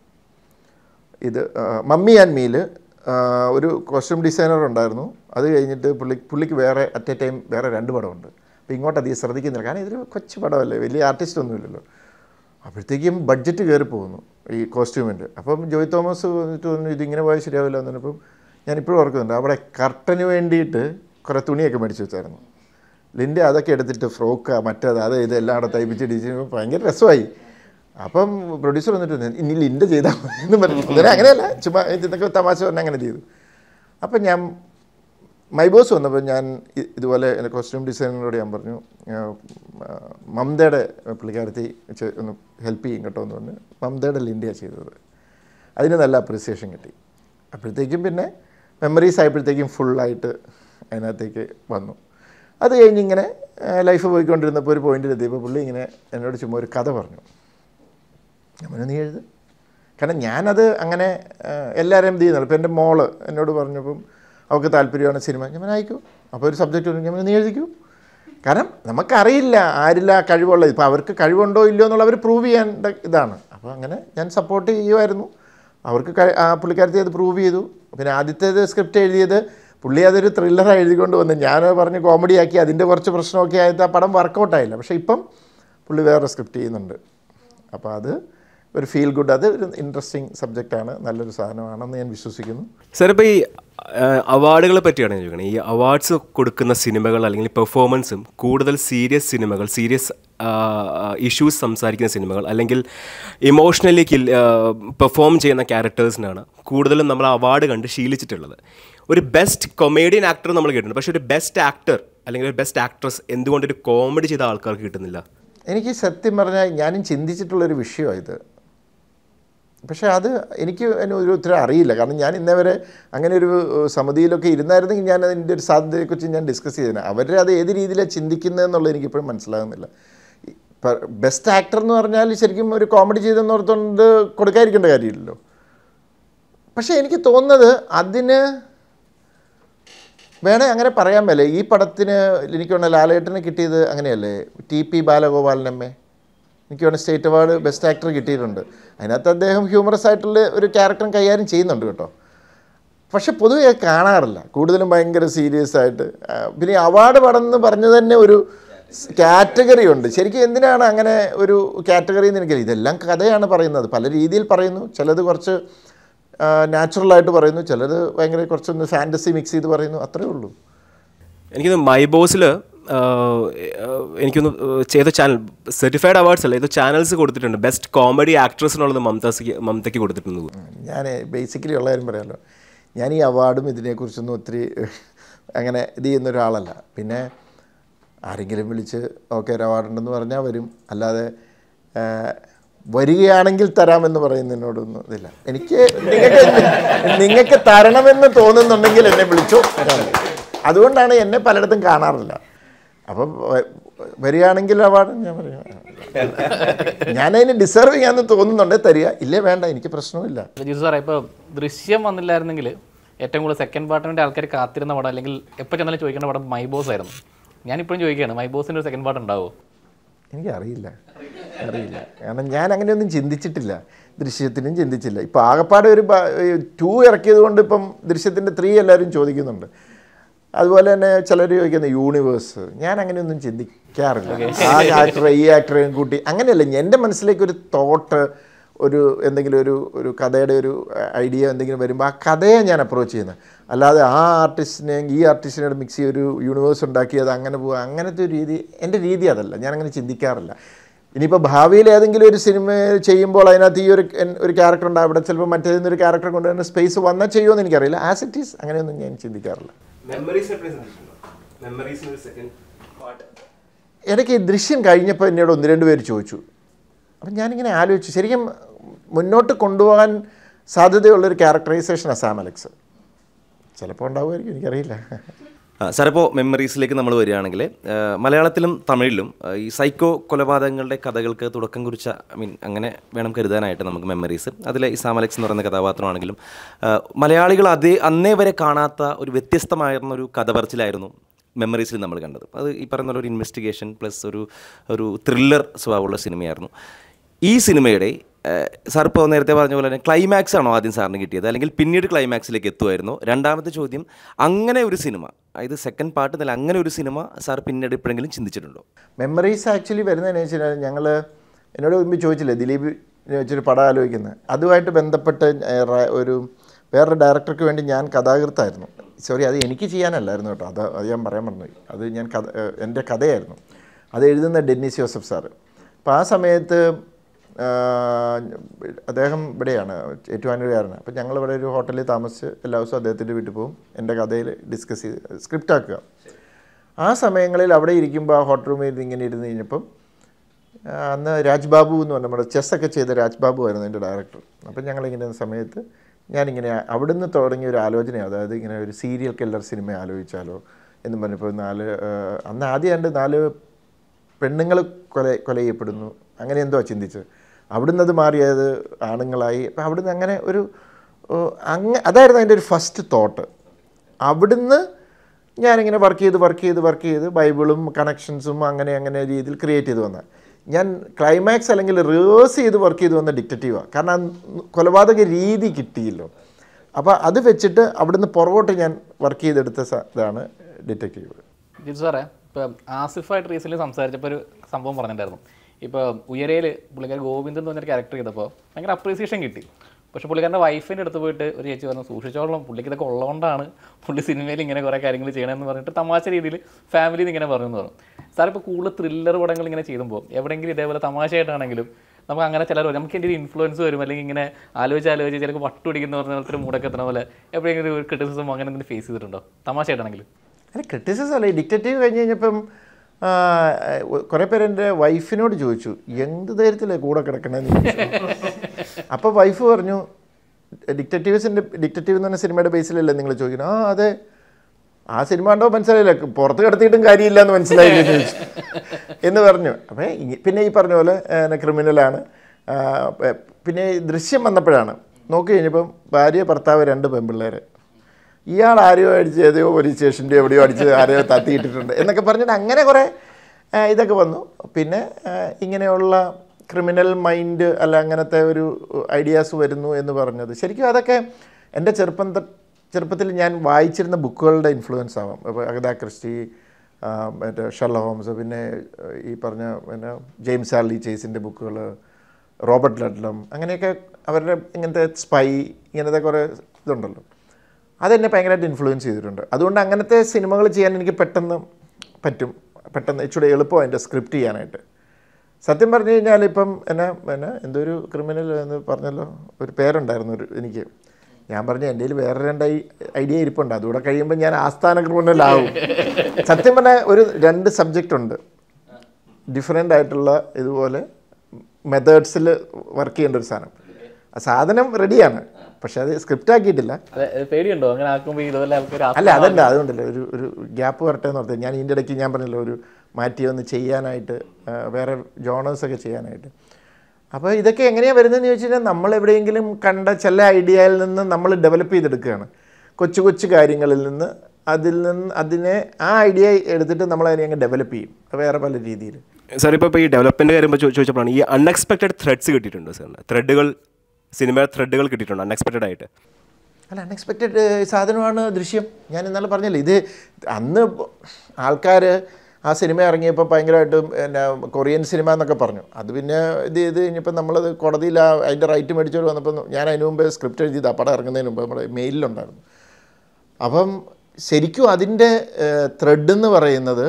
ഇത് ആ, മമ്മി ആൻഡ് മീൽ ഒരു കോസ്റ്റ്യൂം ഡിസൈനർ ഉണ്ടായിരുന്നു അത് കഴിഞ്ഞിട്ട് പുള്ളി പുള്ളിക്ക് വേറെ അറ്റ് എ ടൈം വേറെ രണ്ട് പടമുണ്ട് അപ്പോൾ ഇങ്ങോട്ട് അധികം ശ്രദ്ധിക്കുന്നില്ല കാരണം ഇതൊരു കൊച്ചു പടമല്ലേ വലിയ ആർട്ടിസ്റ്റ് ഒന്നുമില്ലല്ലോ അപ്പോഴത്തേക്കും ബഡ്ജറ്റ് കയറി പോകുന്നു ഈ കോസ്റ്റ്യൂമിൻ്റെ അപ്പം ജോയ് തോമസ് വന്നിട്ട് പറഞ്ഞു ഇതിങ്ങനെ പോയാൽ ശരിയാവില്ല എന്ന് പറഞ്ഞപ്പം ഞാനിപ്പോഴും ഓർക്കുന്നുണ്ട് അവിടെ കർട്ടന് വേണ്ടിയിട്ട് കുറേ തുണിയൊക്കെ മേടിച്ച് വെച്ചായിരുന്നു ലിൻ്റെ അതൊക്കെ എടുത്തിട്ട് ഫ്രോക്ക് മറ്റേത് അത് ഇത് എല്ലാം അവിടെ തയ്പ്പിച്ച് ഡിസൈൻ ഭയങ്കര രസമായി അപ്പം പ്രൊഡ്യൂസർ വന്നിട്ട് പറഞ്ഞു, ഇനി ലിൻ്റെ ചെയ്താൽ മതി എന്ന് പറഞ്ഞു അതിന് അങ്ങനെയല്ല ചുമ്മാ ഇതൊക്കെ തമാശ പറഞ്ഞാൽ അങ്ങനെ ചെയ്തു അപ്പം ഞാൻ മൈ ബോസ് വന്നപ്പോൾ ഞാൻ ഇ- ഇതുപോലെ എൻ്റെ കോസ്റ്റ്യൂം ഡിസൈനറോട് ഞാൻ പറഞ്ഞു ആ, ആ, മമതയുടെ പുള്ളിക്കാരത്തി ചെ- ഒന്ന് ഹെൽപ്പ് ചെയ്യും കേട്ടോ എന്ന് പറഞ്ഞ് മമതയുടെ ലിൻ്റെയാണ് ചെയ്തത് അതിന് നല്ല അപ്രിസിയേഷൻ കിട്ടി അപ്പോഴത്തേക്കും പിന്നെ മെമ്മറീസ് ആയപ്പോഴത്തേക്കും ഫുള്ളായിട്ട് അതിനകത്തേക്ക് വന്നു അത് കഴിഞ്ഞ് ഇങ്ങനെ ലൈഫ് പോയിക്കൊണ്ടിരുന്നപ്പോൾ ഒരു പോയിന്റിലെത്തിയപ്പോൾ പുള്ളി ഇങ്ങനെ എന്നോട് ചുമ്മാ ഒരു കഥ പറഞ്ഞു ഞാൻ പറഞ്ഞു നീ എഴുത് കാരണം ഞാനത് അങ്ങനെ ആ, എല്ലാവരും എന്ത് ചെയ്യുന്നുള്ളൂ ഇപ്പോൾ എൻ്റെ മോള് എന്നോട് പറഞ്ഞപ്പം അവൾക്ക് താല്പര്യമാണ് സിനിമ ഞാൻ പറഞ്ഞു, അയക്കൂ അപ്പോൾ ഒരു സബ്ജക്റ്റ് പറഞ്ഞു ഞാൻ പറഞ്ഞു, നീ എഴുതിക്കൂ കാരണം നമുക്കറിയില്ല ആരില്ല കഴിവുള്ളത് ഇപ്പോൾ അവർക്ക് കഴിവുണ്ടോ ഇല്ലയോ എന്നുള്ള അവർ പ്രൂവ് ചെയ്യേണ്ട ഇതാണ് അപ്പോൾ അങ്ങനെ ഞാൻ സപ്പോർട്ട് ചെയ്യുമായിരുന്നു അവർക്ക് കഴി- ആ പുള്ളിക്കാരത്തി അത് പ്രൂവ് ചെയ്തു പിന്നെ ആദ്യത്തേത് സ്ക്രിപ്റ്റ് എഴുതിയത് പുള്ളി അതൊരു ത്രില്ലറാണ് എഴുതിക്കൊണ്ട് വന്നു ഞാൻ പറഞ്ഞ് കോമഡി ആക്കി അതിൻ്റെ കുറച്ച് പ്രശ്നമൊക്കെ ആയിട്ട് ആ പടം വർക്കൗട്ടായില്ല പക്ഷേ ഇപ്പം പുള്ളി വേറെ സ്ക്രിപ്റ്റ് ചെയ്യുന്നുണ്ട് അപ്പോൾ അത് ഒരു ഫീൽ ഗുഡ് അത് ഒരു ഇൻട്രസ്റ്റിംഗ് സബ്ജക്റ്റാണ് നല്ലൊരു സാധനമാണെന്ന് ഞാൻ വിശ്വസിക്കുന്നു സാർ ഇപ്പോൾ ഈ അവാർഡുകളെ പറ്റിയാണ് ഞാൻ ചോദിക്കുന്നത് ഈ അവാർഡ്സ് കൊടുക്കുന്ന സിനിമകൾ അല്ലെങ്കിൽ പെർഫോമൻസും കൂടുതൽ സീരിയസ് സിനിമകൾ സീരിയസ് ഇഷ്യൂസ് സംസാരിക്കുന്ന സിനിമകൾ അല്ലെങ്കിൽ ഇമോഷണലി കിൽ പെർഫോം ചെയ്യുന്ന ക്യാരക്ടേഴ്സിനാണ് കൂടുതലും നമ്മൾ അവാർഡ് കണ്ട് ശീലിച്ചിട്ടുള്ളത് ഒരു ബെസ്റ്റ് കൊമേഡിയൻ ആക്ടർ നമ്മൾ കേട്ടിട്ടുണ്ട് പക്ഷേ ഒരു ബെസ്റ്റ് ആക്ടർ അല്ലെങ്കിൽ ഒരു ബെസ്റ്റ് ആക്ട്രസ് എന്തുകൊണ്ട് ഒരു കോമഡി ചെയ്ത ആൾക്കാർക്ക് കിട്ടുന്നില്ല എനിക്ക് സത്യം പറഞ്ഞാൽ ഞാനും ചിന്തിച്ചിട്ടുള്ളൊരു വിഷയമാണ് ഇത് പക്ഷേ അത് എനിക്ക് അതിന് ഒരു ഉത്തരം അറിയില്ല കാരണം ഞാൻ ഇന്നേ വരെ അങ്ങനെ ഒരു ഏഹ്, സമിതിയിലൊക്കെ ഇരുന്നായിരുന്നെങ്കിൽ ഞാൻ അതിൻ്റെ ഒരു സാധ്യതയെക്കുറിച്ച് ഞാൻ ഡിസ്കസ് ചെയ്തേനെ അവർ അത് ഏത് രീതിയിലാണ് ചിന്തിക്കുന്നതെന്നുള്ളത് എനിക്കിപ്പോഴും മനസ്സിലാകുന്നില്ല ബെസ്റ്റ് ആക്ടർ എന്ന് പറഞ്ഞാൽ ശരിക്കും ഒരു കോമഡി ചെയ്തെന്ന് ഓർത്തുകൊണ്ട് കൊടുക്കാതിരിക്കേണ്ട കാര്യമില്ലല്ലോ പക്ഷേ എനിക്ക് തോന്നുന്നത് അതിന് വേണേ അങ്ങനെ പറയാൻ മേലേ ഈ പടത്തിന് എനിക്ക് തോന്നുന്നു ലാലേട്ടന് കിട്ടിയത് അങ്ങനെയല്ലേ ടി പി ബാലഗോപാലനമ്മേ എനിക്ക് തോന്നുന്നു സ്റ്റേറ്റ് അവാർഡ് ബെസ്റ്റ് ആക്ടർ കിട്ടിയിട്ടുണ്ട് അതിനകത്ത് അദ്ദേഹം ഹ്യൂമറസ് ആയിട്ടുള്ള ഒരു ക്യാരക്ടറും കൈകാര്യം ചെയ്യുന്നുണ്ട് കേട്ടോ പക്ഷെ പൊതുവെ അത് കാണാറില്ല കൂടുതലും ഭയങ്കര സീരിയസ് ആയിട്ട് ആ, പിന്നെ അവാർഡ് പടം എന്ന് പറഞ്ഞു തന്നെ ഒരു കാറ്റഗറി ഉണ്ട് ശരിക്കും എന്തിനാണ് അങ്ങനെ ഒരു കാറ്റഗറി എന്ന് എനിക്കറിയില്ല ഇതെല്ലാം കഥയാണ് പറയുന്നത് പല രീതിയിൽ പറയുന്നു ചിലത് കുറച്ച് നാച്ചുറലായിട്ട് പറയുന്നു ചിലത് ഭയങ്കര കുറച്ചൊന്ന് ഫാൻറ്റസി മിക്സ് ചെയ്ത് പറയുന്നു അത്രേ ഉള്ളൂ എനിക്കൊന്ന് മൈ ബോസിൽ എനിക്കൊന്ന് ഏഹ്, ചെയ്ത ചാനൽ സർട്ടിഫൈഡ് അവാർഡ്സ് അല്ല ഇത് ചാനൽസ് കൊടുത്തിട്ടുണ്ട് ബെസ്റ്റ് കോമഡി ആക്ട്രസിനുള്ളത് മമതാസിക്ക് മമതയ്ക്ക് കൊടുത്തിട്ടുണ്ട് ഞാൻ ബേസിക്കലി ഉള്ള കാര്യം പറയാമല്ലോ ഞാൻ ഈ അവാർഡും ഇതിനെക്കുറിച്ചൊന്നും ഒത്തിരി അങ്ങനെ ഇത് ചെയ്യുന്ന ഒരാളല്ല പിന്നെ ആരെങ്കിലും വിളിച്ച് ഓക്കെ ഒരു അവാർഡുണ്ടെന്ന് പറഞ്ഞാൽ വരും അല്ലാതെ ആ, വരികയാണെങ്കിൽ തരാമെന്ന് പറയുന്നതിനോടൊന്നും ഇതില്ല എനിക്ക് നിങ്ങൾക്ക് നിങ്ങൾക്ക് തരണമെന്ന് തോന്നുന്നുണ്ടെങ്കിൽ എന്നെ വിളിച്ചോ ഞാൻ വരും. അതുകൊണ്ടാണ് എന്നെ പലയിടത്തും കാണാറില്ല അപ്പം വ- വരികയാണെങ്കിൽ അവാർഡ് ഞാൻ പറയാം ഞാനതിന് ഡിസർവ് ചെയ്യാമെന്ന് തോന്നുന്നുണ്ടേ തരിക ഇല്ലേ വേണ്ട എനിക്ക് പ്രശ്നമില്ല ജിസു സാറേ ഇപ്പോൾ ദൃശ്യം വന്നില്ലായിരുന്നെങ്കിൽ ഏറ്റവും കൂടുതൽ സെക്കൻഡ് പാർട്ടിന് വേണ്ടി ആൾക്കാർ കാത്തിരുന്ന പടം അല്ലെങ്കിൽ എപ്പോൾ ചെന്നാലും ചോദിക്കേണ്ട പടം മൈ ബോസ് ആയിരുന്നു ഞാനിപ്പോഴും ചോദിക്കുകയാണ് മൈ ബോസിൻ്റെ ഒരു സെക്കൻഡ് പാർട്ട് ഉണ്ടാവുമോ എനിക്കറിയില്ല അറിയില്ല കാരണം ഞാൻ അങ്ങനെയൊന്നും ചിന്തിച്ചിട്ടില്ല ദൃശ്യത്തിനും ചിന്തിച്ചില്ല ഇപ്പോൾ ആകപ്പാടെ ഒരു ടു ഇറക്കിയത് കൊണ്ട് ഇപ്പം ദൃശ്യത്തിൻ്റെ ത്രീ എല്ലാവരും ചോദിക്കുന്നുണ്ട് അതുപോലെ തന്നെ ചിലർ ചോദിക്കുന്ന യൂണിവേഴ്സ് ഞാൻ അങ്ങനെയൊന്നും ചിന്തിക്കാറില്ല ആ ആക്ടറെ ഈ ആക്ടറെയും കൂട്ടി അങ്ങനെയല്ല എൻ്റെ മനസ്സിലേക്ക് ഒരു തോട്ട് ഒരു എന്തെങ്കിലും ഒരു ഒരു കഥയുടെ ഒരു ഐഡിയ എന്തെങ്കിലും വരുമ്പോൾ ആ കഥയെ ഞാൻ അപ്രോച്ച് ചെയ്യുന്നത് അല്ലാതെ ആ ആർട്ടിസ്റ്റിനെ ഈ ആർട്ടിസ്റ്റിനോട് മിക്സ് ചെയ്ത് ഒരു യൂണിവേഴ്സ് ഉണ്ടാക്കി അത് അങ്ങനെ പോവുക അങ്ങനത്തെ ഒരു രീതി എൻ്റെ രീതി അതല്ല ഞാൻ അങ്ങനെ ചിന്തിക്കാറില്ല ഇനിയിപ്പോൾ ഭാവിയിൽ ഏതെങ്കിലും ഒരു സിനിമ ചെയ്യുമ്പോൾ അതിനകത്ത് ഈ ഒരു എൻ- ഒരു ക്യാരക്ടർ ഉണ്ടാവും അവിടെ ചിലപ്പോൾ മറ്റേതിൽ ഒരു ക്യാരക്ടർ കൊണ്ടുവരുന്ന സ്പേസ് വന്നാൽ ചെയ്യുമെന്ന് എനിക്കറിയില്ല ആസ് ഇറ്റ് ഈസ് അങ്ങനെയൊന്നും ഞാൻ ചിന്തിക്കാറില്ല ഇടയ്ക്ക് ഈ ദൃശ്യം കഴിഞ്ഞപ്പോൾ എന്നോട് ഒന്ന് രണ്ട് പേര് ചോദിച്ചു അപ്പം ഞാനിങ്ങനെ ആലോചിച്ചു ശരിക്കും മുന്നോട്ട് കൊണ്ടുപോകാൻ സാധ്യതയുള്ളൊരു ക്യാരക്ടറൈസേഷനാണ് സാം അലക്സ് ചിലപ്പോൾ ഉണ്ടാവുമായിരിക്കും എനിക്കറിയില്ല ആ, സാർ ഇപ്പോൾ മെമ്മറീസിലേക്ക് നമ്മൾ വരികയാണെങ്കിൽ ആ, മലയാളത്തിലും തമിഴിലും ആ, ഈ സൈക്കോ കൊലപാതകങ്ങളുടെ കഥകൾക്ക് തുടക്കം കുറിച്ച ഐ മീൻ അങ്ങനെ വേണം കരുതാനായിട്ട് നമുക്ക് മെമ്മറീസ് അതിലെ ഇസാം അലക്സ് എന്ന് പറയുന്ന കഥാപാത്രമാണെങ്കിലും ആ, മലയാളികൾ അതേ അന്നേ വരെ കാണാത്ത ഒരു വ്യത്യസ്തമായിരുന്ന ഒരു കഥ പറച്ചിലായിരുന്നു മെമ്മറീസിൽ നമ്മൾ കണ്ടത് അത് ഈ പറയുന്ന പോലെ ഒരു ഇൻവെസ്റ്റിഗേഷൻ പ്ലസ് ഒരു ഒരു ത്രില്ലർ സ്വഭാവമുള്ള സിനിമയായിരുന്നു ഈ സിനിമയുടെ ഏഹ്, സാർ ഇപ്പോൾ നേരത്തെ പറഞ്ഞ പോലെ തന്നെ ക്ലൈമാക്സ് ആണോ ആദ്യം സാറിന് കിട്ടിയത് അല്ലെങ്കിൽ പിന്നീട് ക്ലൈമാക്സിലേക്ക് എത്തുമായിരുന്നു രണ്ടാമത്തെ ചോദ്യം അങ്ങനെ ഒരു സിനിമ അതായത് സെക്കൻഡ് പാർട്ട് എന്നല്ല അങ്ങനെ ഒരു സിനിമ സാർ പിന്നീട് എപ്പോഴെങ്കിലും ചിന്തിച്ചിട്ടുണ്ടോ മെമ്മറീസ് ആക്ച്വലി വരുന്നതെന്ന് വെച്ചാൽ ഞങ്ങൾ എന്നോട് മുമ്പ് ചോദിച്ചില്ലേ ദിലീപ് വെച്ചൊരു പടം ആലോചിക്കുന്നത് അതുമായിട്ട് ബന്ധപ്പെട്ട് ഏഹ്, റ- ഒരു വേറൊരു ഡയറക്ടർക്ക് വേണ്ടി ഞാൻ കഥാകൃത്തായിരുന്നു സോറി അത് എനിക്ക് ചെയ്യാനല്ലായിരുന്നു കേട്ടോ അത് അത് ഞാൻ പറയാൻ മറന്നുപോയി അത് ഞാൻ കഥ ഏഹ്, എൻ്റെ കഥയായിരുന്നു അത് എഴുതുന്ന ഡെന്നിസ് ജോസഫ് സാറ് അപ്പോൾ ആ സമയത്ത് ആഹ്, അദ്ദേഹം ഇവിടെയാണ് ഏറ്റുമാനൂരുകാരനാണ് അപ്പോൾ ഞങ്ങൾ ഇവിടെ ഒരു ഹോട്ടലിൽ താമസിച്ച് എല്ലാ ദിവസവും അദ്ദേഹത്തിൻ്റെ വീട്ടിൽ പോകും എൻ്റെ കഥയിൽ ഡിസ്കസ് ചെയ്ത് സ്ക്രിപ്റ്റ് ആക്കുക ആ സമയങ്ങളിൽ അവിടെ ഇരിക്കുമ്പോൾ ആ ഹോട്ടൽ റൂമിൽ ഇരുന്ന് ഇങ്ങനെ ഇരുന്ന് കഴിഞ്ഞപ്പം ആ, അന്ന് രാജ്ബാബു എന്ന് പറഞ്ഞ നമ്മുടെ ചെസ്സൊക്കെ ചെയ്ത രാജ്ബാബു ആയിരുന്നു എൻ്റെ ഡയറക്ടർ അപ്പം ഞങ്ങളിങ്ങനെ ഇരുന്ന സമയത്ത് ഞാനിങ്ങനെ അവിടുന്ന് തുടങ്ങിയ ഒരു ആലോചനയാണ് അതായത് ഇങ്ങനെ ഒരു സീരിയൽ കില്ലർ സിനിമ ആലോചിച്ചാലോ എന്ന് പറഞ്ഞപ്പോൾ നാല് ആ, അന്ന് ആദ്യം രണ്ട് നാല് പെണ്ണുങ്ങൾ കൊല കൊല ചെയ്യപ്പെടുന്നു അങ്ങനെ എന്തോ ചിന്തിച്ചത് അവിടുന്ന് അത് മാറിയത് ആണുങ്ങളായി അപ്പം അവിടുന്ന് അങ്ങനെ ഒരു ഓ, അങ്ങ അതായിരുന്നു അതിൻ്റെ ഒരു ഫസ്റ്റ് തോട്ട് അവിടുന്ന് ഞാനിങ്ങനെ വർക്ക് ചെയ്ത് വർക്ക് ചെയ്ത് വർക്ക് ചെയ്ത് ബൈബിളും കണക്ഷൻസും അങ്ങനെ അങ്ങനെ രീതിയിൽ ക്രിയേറ്റ് ചെയ്ത് വന്ന ഞാൻ ക്ലൈമാക്സ് അല്ലെങ്കിൽ റിവേഴ്സ് ചെയ്ത് വർക്ക് ചെയ്ത് വന്ന ഡിക്റ്ററ്റീവാണ് കാരണം ആ കൊലപാതക രീതി കിട്ടിയില്ലോ അപ്പോൾ അത് വെച്ചിട്ട് അവിടുന്ന് പുറകോട്ട് ഞാൻ വർക്ക് ചെയ്തെടുത്ത സ- ഇതാണ് ഡിറ്റക്റ്റീവ് ജിത്തു സാറേ ഇപ്പം ആസിഫായിട്ട് റീസെൻ്റ് സംസാരിച്ചപ്പോൾ ഒരു സംഭവം പറഞ്ഞിട്ടുണ്ടായിരുന്നു ഇപ്പോൾ ഉയരയിൽ പുള്ളിക്കാരൻ ഗോവിന്ദൻ എന്ന് പറഞ്ഞൊരു ക്യാരക്ടർ ചെയ്തപ്പോൾ ഭയങ്കര അപ്രീസിയേഷൻ കിട്ടി പക്ഷേ പുള്ളിക്കാരൻ്റെ വൈഫിൻ്റെ അടുത്ത് പോയിട്ട് ഒരു ചേച്ചി പറഞ്ഞു സൂക്ഷിച്ചോളണം പുള്ളിക്ക് ഇതൊക്കെ ഉള്ളതുകൊണ്ടാണ് പുള്ളി സിനിമയിൽ ഇങ്ങനെ കുറേ കാര്യങ്ങൾ ചെയ്യണമെന്ന് പറഞ്ഞിട്ട് തമാശ രീതിയിൽ ഫാമിലിയിൽ ഇങ്ങനെ പറഞ്ഞു എന്ന് പറഞ്ഞു സാർ ഇപ്പോൾ കൂടുതൽ ത്രില്ലർ പടങ്ങൾ ഇങ്ങനെ ചെയ്യുമ്പോൾ എവിടെയെങ്കിലും ഇതേപോലെ തമാശയായിട്ടാണെങ്കിലും നമുക്ക് അങ്ങനെ ചിലർ വരും. നമുക്ക് എൻ്റെ ഒരു ഇൻഫ്ലുവൻസ് വരും അല്ലെങ്കിൽ ഇങ്ങനെ ആലോചിച്ച് ആലോചിച്ച് ചിലപ്പോൾ വട്ടു പിടിക്കുന്ന പറഞ്ഞ പോലത്തെ ഒരു മൂടൊക്കെ എത്തുന്ന പോലെ എപ്പോഴെങ്കിലും ഒരു ക്രിറ്റിസിസം അങ്ങനെ എന്തെങ്കിലും ഫേസ് ചെയ്തിട്ടുണ്ടോ തമാശയായിട്ടാണെങ്കിലും അല്ല ക്രിറ്റിസിസം അല്ല ഈ ഡിക്റ്റേറ്റീവ് കഴിഞ്ഞ് കഴിഞ്ഞപ്പം കുറേ പേര് എൻ്റെ വൈഫിനോട് ചോദിച്ചു എന്ത് ധൈര്യത്തിലേ കൂടെ കിടക്കണമെന്ന് ചോദിച്ചു അപ്പോൾ വൈഫ് പറഞ്ഞു ഡിക്റ്റേറ്റീവ്സിൻ്റെ ഡിക്റ്റേറ്റീവ് എന്ന് പറഞ്ഞ സിനിമയുടെ ബേസിലല്ലേ നിങ്ങൾ ചോദിക്കുന്നത് ആ അതെ ആ സിനിമ കണ്ടോ മനസ്സിലായില്ല പുറത്ത് കിടത്തിയിട്ടും കാര്യമില്ല എന്ന് മനസ്സിലായില്ല എന്ന് ചോദിച്ചു എന്ന് പറഞ്ഞു അപ്പോൾ പിന്നെ ഈ പറഞ്ഞ പോലെ ക്രിമിനലാണ് പിന്നെ ഈ ദൃശ്യം വന്നപ്പോഴാണ് നോക്കി കഴിഞ്ഞപ്പം ഭാര്യ ഭർത്താവ് രണ്ട് പെൺപിള്ളേർ ഇയാൾ ആരെയോ അടിച്ച് ഏതെയോ പോലീസ് സ്റ്റേഷൻ്റെ എവിടെയോ അടിച്ച് ആരെയോ തത്തിയിട്ടിട്ടുണ്ട് എന്നൊക്കെ പറഞ്ഞിട്ട് അങ്ങനെ കുറേ ആ, ഇതൊക്കെ വന്നു പിന്നെ ആ, ഇങ്ങനെയുള്ള ക്രിമിനൽ മൈൻഡ് അല്ല അങ്ങനത്തെ ഒരു ഐഡിയാസ് വരുന്നു എന്ന് പറഞ്ഞത് ശരിക്കും അതൊക്കെ എൻ്റെ ചെറുപ്പം തൊ- ചെറുപ്പത്തിൽ ഞാൻ വായിച്ചിരുന്ന ബുക്കുകളുടെ ഇൻഫ്ലുവൻസ് ആവാം അപ്പോൾ അഗത ക്രിസ്റ്റി ആ, മറ്റേ ഷെർല ഹോംസ് പിന്നെ ആ, ഈ പറഞ്ഞ പിന്നെ ജെയിംസ് ആർലി ചേസിൻ്റെ ബുക്കുകൾ റോബർട്ട് ലഡ്ലം അങ്ങനെയൊക്കെ അവരുടെ ഇങ്ങനത്തെ സ്പൈ ഇങ്ങനത്തെ കുറേ ഇതുണ്ടല്ലോ അതെന്നെ ഭയങ്കരമായിട്ട് ഇൻഫ്ലുവൻസ് ചെയ്തിട്ടുണ്ട് അതുകൊണ്ട് അങ്ങനത്തെ സിനിമകൾ ചെയ്യാൻ എനിക്ക് പെട്ടെന്ന് പറ്റും പെട്ടെന്ന് ഇച്ചിരി എളുപ്പമാണ് എൻ്റെ സ്ക്രിപ്റ്റ് ചെയ്യാനായിട്ട് സത്യം പറഞ്ഞു കഴിഞ്ഞാൽ ഇപ്പം എന്നെ പിന്നെ എന്തോ ഒരു ക്രിമിനൽ എന്ന് പറഞ്ഞല്ലോ ഒരു പേരുണ്ടായിരുന്നു ഒരു എനിക്ക് ഞാൻ പറഞ്ഞു എൻ്റെ കയ്യിൽ വേറെ രണ്ട് ഐ- ഐഡിയ ഇരിപ്പുണ്ട് അതുകൂടെ കഴിയുമ്പോൾ ഞാൻ ആസ്ഥാന ക്രിമിനലാവും സത്യം പറഞ്ഞാൽ ഒരു രണ്ട് സബ്ജക്റ്റ് ഉണ്ട് ഡിഫറെൻ്റ് ആയിട്ടുള്ള ഇതുപോലെ മെത്തേഡ്സിൽ വർക്ക് ചെയ്യേണ്ട ഒരു സാധനം ആ സാധനം റെഡിയാണ് പക്ഷെ അത് സ്ക്രിപ്റ്റ് ആക്കിയിട്ടില്ല അതെ പേടിയുണ്ടോ അങ്ങനെ ആക്കുമ്പോൾ ഇതുപോലെ ആൾക്കാർ അല്ല അതല്ല അതുകൊണ്ടല്ലോ ഒരു ഒരു ഗ്യാപ്പ് വരട്ടെ എന്ന് പറഞ്ഞത് ഞാൻ ഇതിൻ്റെ ഇടയ്ക്ക് ഞാൻ പറഞ്ഞല്ലോ ഒരു മാറ്റി ഒന്ന് ചെയ്യാനായിട്ട് ആ, വേറെ ജോണേഴ്സൊക്കെ ചെയ്യാനായിട്ട് അപ്പോൾ ഇതൊക്കെ എങ്ങനെയാണ് വരുന്നതെന്ന് ചോദിച്ചു കഴിഞ്ഞാൽ നമ്മൾ എവിടെയെങ്കിലും കണ്ട ചില ഐഡിയയിൽ നിന്ന് നമ്മൾ ഡെവലപ്പ് ചെയ്തെടുക്കുകയാണ് കൊച്ചു കൊച്ചു കാര്യങ്ങളിൽ നിന്ന് അതിൽ നിന്ന് അതിനെ ആ ഐഡിയ എടുത്തിട്ട് നമ്മൾ അതിനെ അങ്ങ് ഡെവലപ്പ് ചെയ്യും വേറെ പല രീതിയിൽ സാർ ഇപ്പോൾ ഈ ഡെവലപ്മെന്റ് കാര്യം ചോ- ചോദിച്ചപ്പോഴാണ് ഈ അൺഎക്സ്പെക്ടഡ് ത്രെഡ്സ് കിട്ടിയിട്ടുണ്ടോ സാറിന് ത്രെഡുകൾ സിനിമ ത്രെഡുകൾ കിട്ടിയിട്ടുണ്ടോ അൺഎക്സ്പെക്ടഡ് ആയിട്ട് അല്ല അൺഎക്സ്പെക്റ്റഡ് സാധനമാണ് ദൃശ്യം ഞാൻ ഇന്നലെ പറഞ്ഞില്ലേ ഇത് അന്ന് ആൾക്കാർ ആ സിനിമ ഇറങ്ങിയപ്പോൾ ഭയങ്കരമായിട്ട് പിന്നെ കൊറിയൻ സിനിമ എന്നൊക്കെ പറഞ്ഞു അത് പിന്നെ ഇത് ചെയ്ത് കഴിഞ്ഞപ്പോൾ നമ്മളത് കോടതിയിൽ ആ അതിൻ്റെ റൈറ്റ് മേടിച്ചോട് വന്നപ്പോൾ ഞാൻ അതിന് മുമ്പ് സ്ക്രിപ്റ്റ് എഴുതിയത് ആ പടം ഇറങ്ങുന്നതിന് മുമ്പ് നമ്മുടെ മെയിലിലുണ്ടായിരുന്നു അപ്പം ശരിക്കും അതിൻ്റെ ത്രെഡ് എന്ന് പറയുന്നത്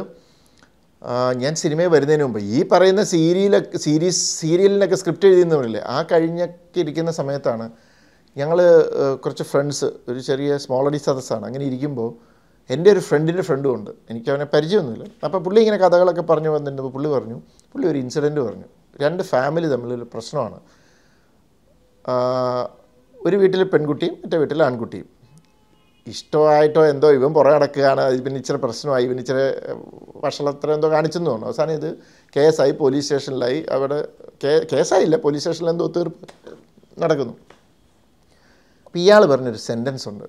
ആ, ഞാൻ സിനിമയിൽ വരുന്നതിന് മുമ്പ് ഈ പറയുന്ന സീരിയലൊക്കെ സീരീസ് സീരിയലിനൊക്കെ സ്ക്രിപ്റ്റ് എഴുതിയെന്ന് പറയില്ലേ ആ കഴിഞ്ഞൊക്കെ ഇരിക്കുന്ന സമയത്താണ് ഞങ്ങൾ കുറച്ച് ഫ്രണ്ട്സ് ഒരു ചെറിയ സ്മോളടി സദസ്സാണ് അങ്ങനെ ഇരിക്കുമ്പോൾ എൻ്റെ ഒരു ഫ്രണ്ടിൻ്റെ ഫ്രണ്ടും ഉണ്ട് എനിക്ക് അവനെ പരിചയമൊന്നുമില്ല അപ്പോൾ പുള്ളി ഇങ്ങനെ കഥകളൊക്കെ പറഞ്ഞു വന്നിട്ട് പുള്ളി പറഞ്ഞു പുള്ളി ഒരു ഇൻസിഡൻറ്റ് പറഞ്ഞു രണ്ട് ഫാമിലി തമ്മിലൊരു പ്രശ്നമാണ് ആ, ഒരു വീട്ടിൽ പെൺകുട്ടിയും മറ്റേ വീട്ടിൽ ആൺകുട്ടിയും ഇഷ്ടമായിട്ടോ എന്തോ ഇവൻ പുറകെ നടക്കുകയാണ് അത് പിന്നെ ഇച്ചിരി പ്രശ്നമായി ഇവൻ ഇച്ചിരി വഷളത്ര എന്തോ കാണിച്ചെന്ന് തോന്നുന്നു അവസാനം ഇത് കേസായി പോലീസ് സ്റ്റേഷനിലായി അവിടെ കേ കേസായില്ല പോലീസ് സ്റ്റേഷനിൽ എന്തോ തീർപ്പ് നടക്കുന്നു അപ്പം ഇയാൾ പറഞ്ഞൊരു സെൻറ്റൻസ് ഉണ്ട്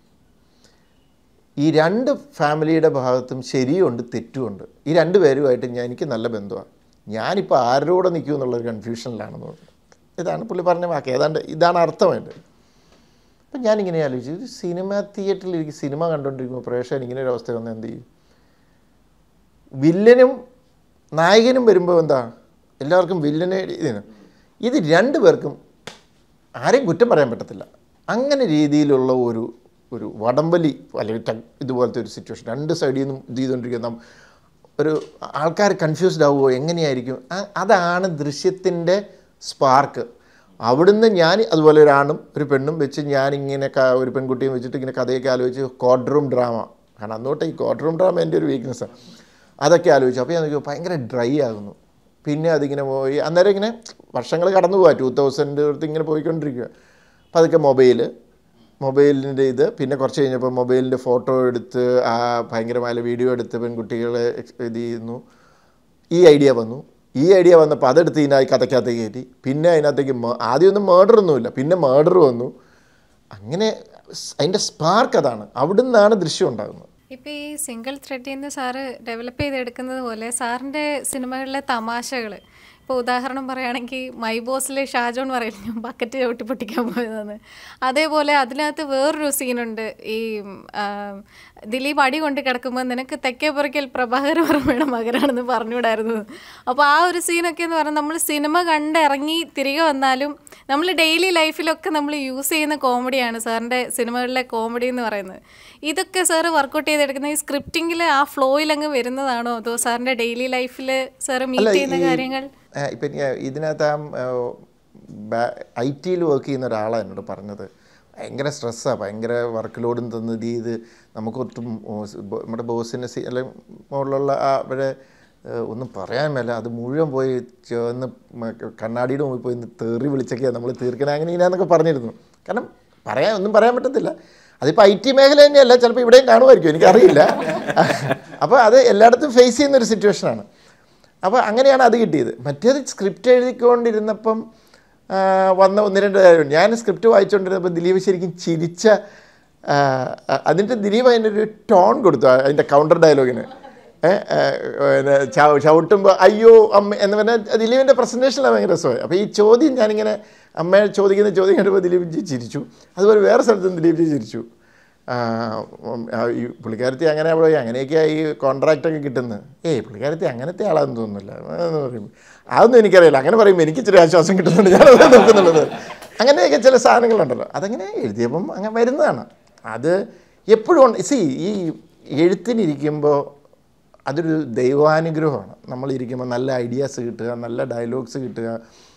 ഈ രണ്ട് ഫാമിലിയുടെ ഭാഗത്തും ശരിയുണ്ട് തെറ്റുമുണ്ട് ഈ രണ്ട് പേരുമായിട്ട് ഞാൻ എനിക്ക് നല്ല ബന്ധമാണ് ഞാനിപ്പോൾ ആരുടെ കൂടെ നിൽക്കും എന്നുള്ളൊരു കൺഫ്യൂഷനിലാണെന്ന് തോന്നുന്നു ഇതാണ് പുള്ളി പറഞ്ഞ വാക്ക് ഏതാണ്ട് ഇതാണ് അർത്ഥമായിട്ട് അപ്പം ഞാനിങ്ങനെ ആലോചിച്ചു ഒരു സിനിമ തിയേറ്ററിൽ എനിക്ക് സിനിമ കണ്ടുകൊണ്ടിരിക്കുമ്പോൾ പ്രേക്ഷകൻ ഇങ്ങനെ ഒരു അവസ്ഥ വന്നാൽ എന്ത് ചെയ്യും വില്ലനും നായകനും വരുമ്പോൾ എന്താ എല്ലാവർക്കും വില്ലനെ ഇതിന് ഇത് രണ്ട് പേർക്കും ആരെയും കുറ്റം പറയാൻ പറ്റത്തില്ല അങ്ങനെ രീതിയിലുള്ള ഒരു ഒരു വടംവലി അല്ലെങ്കിൽ ടഗ് ഇതുപോലത്തെ ഒരു സിറ്റുവേഷൻ രണ്ട് സൈഡിൽ നിന്നും ഇത് ചെയ്തുകൊണ്ടിരിക്കുന്ന ഒരു ആൾക്കാർ കൺഫ്യൂസ്ഡ് ആവുമോ എങ്ങനെയായിരിക്കും ആ- അതാണ് ദൃശ്യത്തിൻ്റെ സ്പാർക്ക് അവിടുന്ന് ഞാൻ അതുപോലെ ഒരാണും ഒരു പെണ്ണും വെച്ച് ഞാനിങ്ങനെ ക- ഒരു പെൺകുട്ടിയും വെച്ചിട്ട് ഇങ്ങനെ കഥയൊക്കെ ആലോചിച്ച് കോഡ് റൂം ഡ്രാമ കാരണം അന്നോട്ട് ഈ കോഡ് റൂം ഡ്രാമ എൻ്റെ ഒരു വീക്ക്നെസ്സാണ് അതൊക്കെ ആലോചിച്ചു അപ്പോൾ ഞാൻ നോക്കിയപ്പോൾ ഭയങ്കര ഡ്രൈ ആകുന്നു പിന്നെ അതിങ്ങനെ പോയി അന്നേരം ഇങ്ങനെ വർഷങ്ങൾ കടന്നു പോകാം ടൂ തൗസൻഡ് അടുത്ത് ഇങ്ങനെ പോയിക്കൊണ്ടിരിക്കുക അപ്പോൾ അതൊക്കെ മൊബൈല് മൊബൈലിൻ്റെ ഇത് പിന്നെ കുറച്ച് കഴിഞ്ഞപ്പോൾ മൊബൈലിൻ്റെ ഫോട്ടോ എടുത്ത് ആ ഭയങ്കരമായ വീഡിയോ എടുത്ത് പെൺകുട്ടികളെ എക്സ്- ഇത് ചെയ്യുന്നു ഈ ഐഡിയ വന്നു ഈ ഐഡിയ വന്നപ്പോൾ അതെടുത്ത് ഇതിനായി കഥയ്ക്കകത്തേക്ക് കയറ്റി പിന്നെ അതിനകത്തേക്ക് മ- ആദ്യമൊന്നും മേർഡർ ഒന്നുമില്ല പിന്നെ മേർഡർ വന്നു അങ്ങനെ സ് അതിൻ്റെ സ്പാർക്ക് അതാണ് അവിടുന്നാണ് ദൃശ്യം ഉണ്ടാകുന്നത് ഇപ്പൊ ഈ സിംഗിൾ ത്രെഡിൽ നിന്ന് സാറ് ഡെവലപ്പ് ചെയ്തെടുക്കുന്നത് പോലെ സാറിന്റെ സിനിമകളിലെ തമാശകൾ ഇപ്പോൾ ഉദാഹരണം പറയുകയാണെങ്കിൽ മൈ ബോസിലെ ഷാജോൺ പറയില്ല ഞാൻ ബക്കറ്റ് ചവിട്ടി പൊട്ടിക്കാൻ പോയതെന്ന് അതേപോലെ അതിനകത്ത് വേറൊരു സീനുണ്ട് ഈ ആ, ദിലീപ് അടി കൊണ്ട് കിടക്കുമ്പോൾ നിനക്ക് തെക്കേ പുറക്കൽ പ്രഭാകര വർമ്മയുടെ മകനാണെന്ന് പറഞ്ഞുവിടായിരുന്നു അപ്പോൾ ആ ഒരു സീനൊക്കെ എന്ന് പറഞ്ഞാൽ നമ്മൾ സിനിമ കണ്ടിറങ്ങി തിരികെ വന്നാലും നമ്മൾ ഡെയിലി ലൈഫിലൊക്കെ നമ്മൾ യൂസ് ചെയ്യുന്ന കോമഡിയാണ് സാറിൻ്റെ സിനിമകളിലെ കോമഡി എന്ന് പറയുന്നത് ഇതൊക്കെ സാറ് വർക്കൗട്ട് ചെയ്തെടുക്കുന്ന ഈ സ്ക്രിപ്റ്റിങ്ങിൽ ആ ഫ്ലോയിൽ അങ്ങ് വരുന്നതാണോ അതോ സാറിൻ്റെ ഡെയിലി ലൈഫിൽ സാറ് മീറ്റ് ചെയ്യുന്ന കാര്യങ്ങൾ ഇപ്പം ഇതിനകത്ത് ആ ഐ ടിയിൽ വർക്ക് ചെയ്യുന്ന ഒരാളാണ് എന്നോട് പറഞ്ഞത് ഭയങ്കര സ്ട്രെസ്സാണ് ഭയങ്കര വർക്ക് ലോഡും തന്ന് ഇത് ചെയ്ത് നമുക്കൊട്ടും ഓ, സ് ബോ- നമ്മുടെ ബോസിന് സി അല്ലെങ്കിൽ മുകളിലുള്ള ആ അവരെ ഏഹ്, ഒന്നും പറയാൻ മേല അത് മുഴുവൻ പോയി ചേർന്ന് മ- കണ്ണാടിയുടെ മുമ്പിൽ പോയി തെറി വിളിച്ചൊക്കെയാണ് നമ്മൾ തീർക്കണേ അങ്ങനെ ഇങ്ങനെയാന്നൊക്കെ പറഞ്ഞിരുന്നു കാരണം പറയാൻ ഒന്നും പറയാൻ പറ്റത്തില്ല അതിപ്പോൾ ഐ ടി മേഖല തന്നെയല്ല ചിലപ്പോൾ ഇവിടെയും കാണുമായിരിക്കും എനിക്കറിയില്ല അപ്പോൾ അത് എല്ലായിടത്തും ഫേസ് ചെയ്യുന്ന ഒരു സിറ്റുവേഷനാണ് അപ്പോൾ അങ്ങനെയാണ് അത് കിട്ടിയത് മറ്റേത് സ്ക്രിപ്റ്റ് എഴുതിക്കൊണ്ടിരുന്നപ്പം ആ, വന്ന ഒന്ന് രണ്ട് കാര്യം ഞാൻ സ്ക്രിപ്റ്റ് വായിച്ചുകൊണ്ടിരുന്നപ്പോൾ ദിലീപ് ശരിക്കും ചിരിച്ച ആ, അതിൻ്റെ ദിലീപ് അതിനൊരു ടോൺ കൊടുത്തു ആ, അതിൻ്റെ കൗണ്ടർ ഡയലോഗിന് ഏഹ് പിന്നെ ചവ- ചവിട്ടുമ്പോൾ അയ്യോ അമ്മ എന്ന് പറഞ്ഞാൽ ദിലീപിൻ്റെ പ്രസൻറ്റേഷനിലാണ് ഭയങ്കര രസമായി അപ്പോൾ ഈ ചോദ്യം ഞാനിങ്ങനെ അമ്മയെ ചോദിക്കുന്ന ചോദ്യം കേട്ടപ്പോൾ ദിലീപ് ജി ചിരിച്ചു അതുപോലെ വേറെ സ്ഥലത്തും ദിലീപ് ജി ചിരിച്ചു ആ, ഉം, ആ, ഈ പുള്ളിക്കാരത്തി അങ്ങനെ പോയി അങ്ങനെയൊക്കെയാണ് ഈ കോൺട്രാക്റ്റൊക്കെ കിട്ടുന്നത് ഏയ് പുള്ളിക്കാരത്തി അങ്ങനത്തെ ആളാന്ന് തോന്നുന്നില്ല എന്ന് പറയും അതൊന്നും എനിക്കറിയില്ല അങ്ങനെ പറയുമ്പോൾ എനിക്ക് ഇച്ചിരി ആശ്വാസം കിട്ടുന്നുണ്ട് ഞാനത് നോക്കുന്നുള്ളത് അങ്ങനെയൊക്കെ ചില സാധനങ്ങളുണ്ടല്ലോ അതങ്ങനെ എഴുതിയപ്പം അങ്ങനെ വരുന്നതാണ് അത് എപ്പോഴും സി ഈ എഴുത്തിനിരിക്കുമ്പോൾ അതൊരു ദൈവാനുഗ്രഹമാണ് നമ്മളിരിക്കുമ്പോൾ നല്ല ഐഡിയാസ് കിട്ടുക നല്ല ഡയലോഗ്സ് കിട്ടുക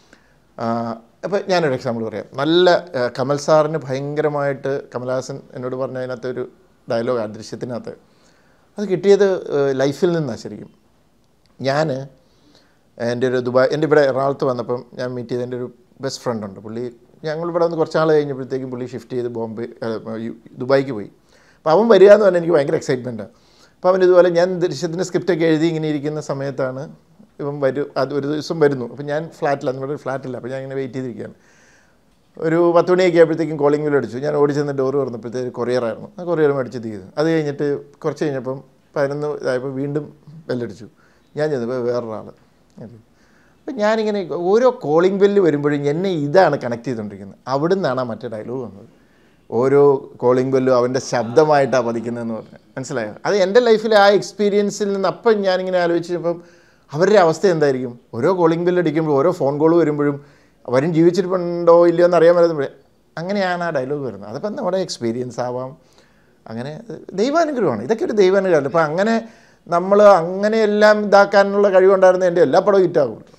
അപ്പോൾ ഞാനൊരു എക്സാമ്പിൾ പറയാം നല്ല ആ, കമൽ സാറിന് ഭയങ്കരമായിട്ട് കമൽഹാസൻ എന്നോട് പറഞ്ഞ അതിനകത്ത് ഒരു ഡയലോഗ് ആ ദൃശ്യത്തിനകത്ത് അത് കിട്ടിയത് ആ, ലൈഫിൽ നിന്നാണ് ശരിക്കും ഞാൻ എൻ്റെ ഒരു ദുബായ് എൻ്റെ ഇവിടെ എറണാകുളത്ത് വന്നപ്പം ഞാൻ മീറ്റ് ചെയ്ത എൻ്റെ ഒരു ബെസ്റ്റ് ഫ്രണ്ട് ഉണ്ട് പുള്ളി ഞങ്ങൾ ഇവിടെ വന്ന് കുറച്ച് നാൾ കഴിഞ്ഞപ്പോഴത്തേക്കും പുള്ളി ഷിഫ്റ്റ് ചെയ്ത് ബോംബെ ആ, യു- ദുബായിക്ക് പോയി അപ്പോൾ അവൻ വരിക എന്ന് പറഞ്ഞാൽ എനിക്ക് ഭയങ്കര എക്സൈറ്റ്മെൻറ്റാണ് അപ്പോൾ അവൻ ഇതുപോലെ ഞാൻ ദൃശ്യത്തിൻ്റെ സ്ക്രിപ്റ്റൊക്കെ എഴുതി ഇങ്ങനെ ഇരിക്കുന്ന സമയത്താണ് ഇവൻ വരും അത് ഒരു ദിവസം വരുന്നു അപ്പോൾ ഞാൻ ഫ്ലാറ്റിലാണ് നമ്മുടെ ഒരു ഫ്ലാറ്റില്ല അപ്പോൾ ഞാൻ ഇങ്ങനെ വെയിറ്റ് ചെയ്തിരിക്കുകയാണ് ഒരു പത്ത് മണിയൊക്കെ ആയപ്പോഴത്തേക്കും കോളിംഗ് ബിൽ അടിച്ചു ഞാൻ ഓടി ചെന്ന് ഡോറ് തുറന്നപ്പോഴത്തേക്ക് കൊറിയറായിരുന്നു ആ കൊറിയർ മേടിച്ച് ചെയ്തു അത് കഴിഞ്ഞിട്ട് കുറച്ച് കഴിഞ്ഞപ്പം പതിനൊന്ന് ഇതായപ്പോൾ വീണ്ടും ബെല്ലടിച്ചു ഞാൻ ചെന്നപ്പോൾ വേറൊരാൾ അപ്പം ഞാനിങ്ങനെ ഓരോ കോളിംഗ് ബെല്ല് വരുമ്പോഴും എന്നെ ഇതാണ് കണക്ട് ചെയ്തുകൊണ്ടിരിക്കുന്നത് അവിടെ നിന്നാണ് ആ മറ്റേ ഡയലോഗ് വന്നത് ഓരോ കോളിംഗ് ബെല്ലും അവൻ്റെ ശബ്ദമായിട്ടാണ് പതിക്കുന്നതെന്ന് പറഞ്ഞു മനസ്സിലായോ അത് എൻ്റെ ലൈഫിലെ ആ എക്സ്പീരിയൻസിൽ നിന്ന് അപ്പം ഞാനിങ്ങനെ ആലോചിച്ചപ്പം അവരുടെ അവസ്ഥ എന്തായിരിക്കും ഓരോ കോളിംഗ് ബെല്ല് അടിക്കുമ്പോൾ ഓരോ ഫോൺ കോൾ വരുമ്പോഴും അവരും ജീവിച്ചിട്ടുണ്ടോ ഇല്ലയോ എന്ന് അറിയാൻ പറ്റുമ്പോൾ അങ്ങനെയാണ് ആ ഡയലോഗ് വരുന്നത് അതിപ്പം നമ്മുടെ എക്സ്പീരിയൻസ് ആവാം അങ്ങനെ അത് ദൈവാനുഗ്രഹമാണ് ഇതൊക്കെ ഒരു ദൈവാനുഗ്രഹമല്ല ഇപ്പം അങ്ങനെ നമ്മൾ അങ്ങനെയെല്ലാം ഇതാക്കാനുള്ള കഴിവുണ്ടായിരുന്ന എൻ്റെ എല്ലാ പടവും ഹിറ്റാകും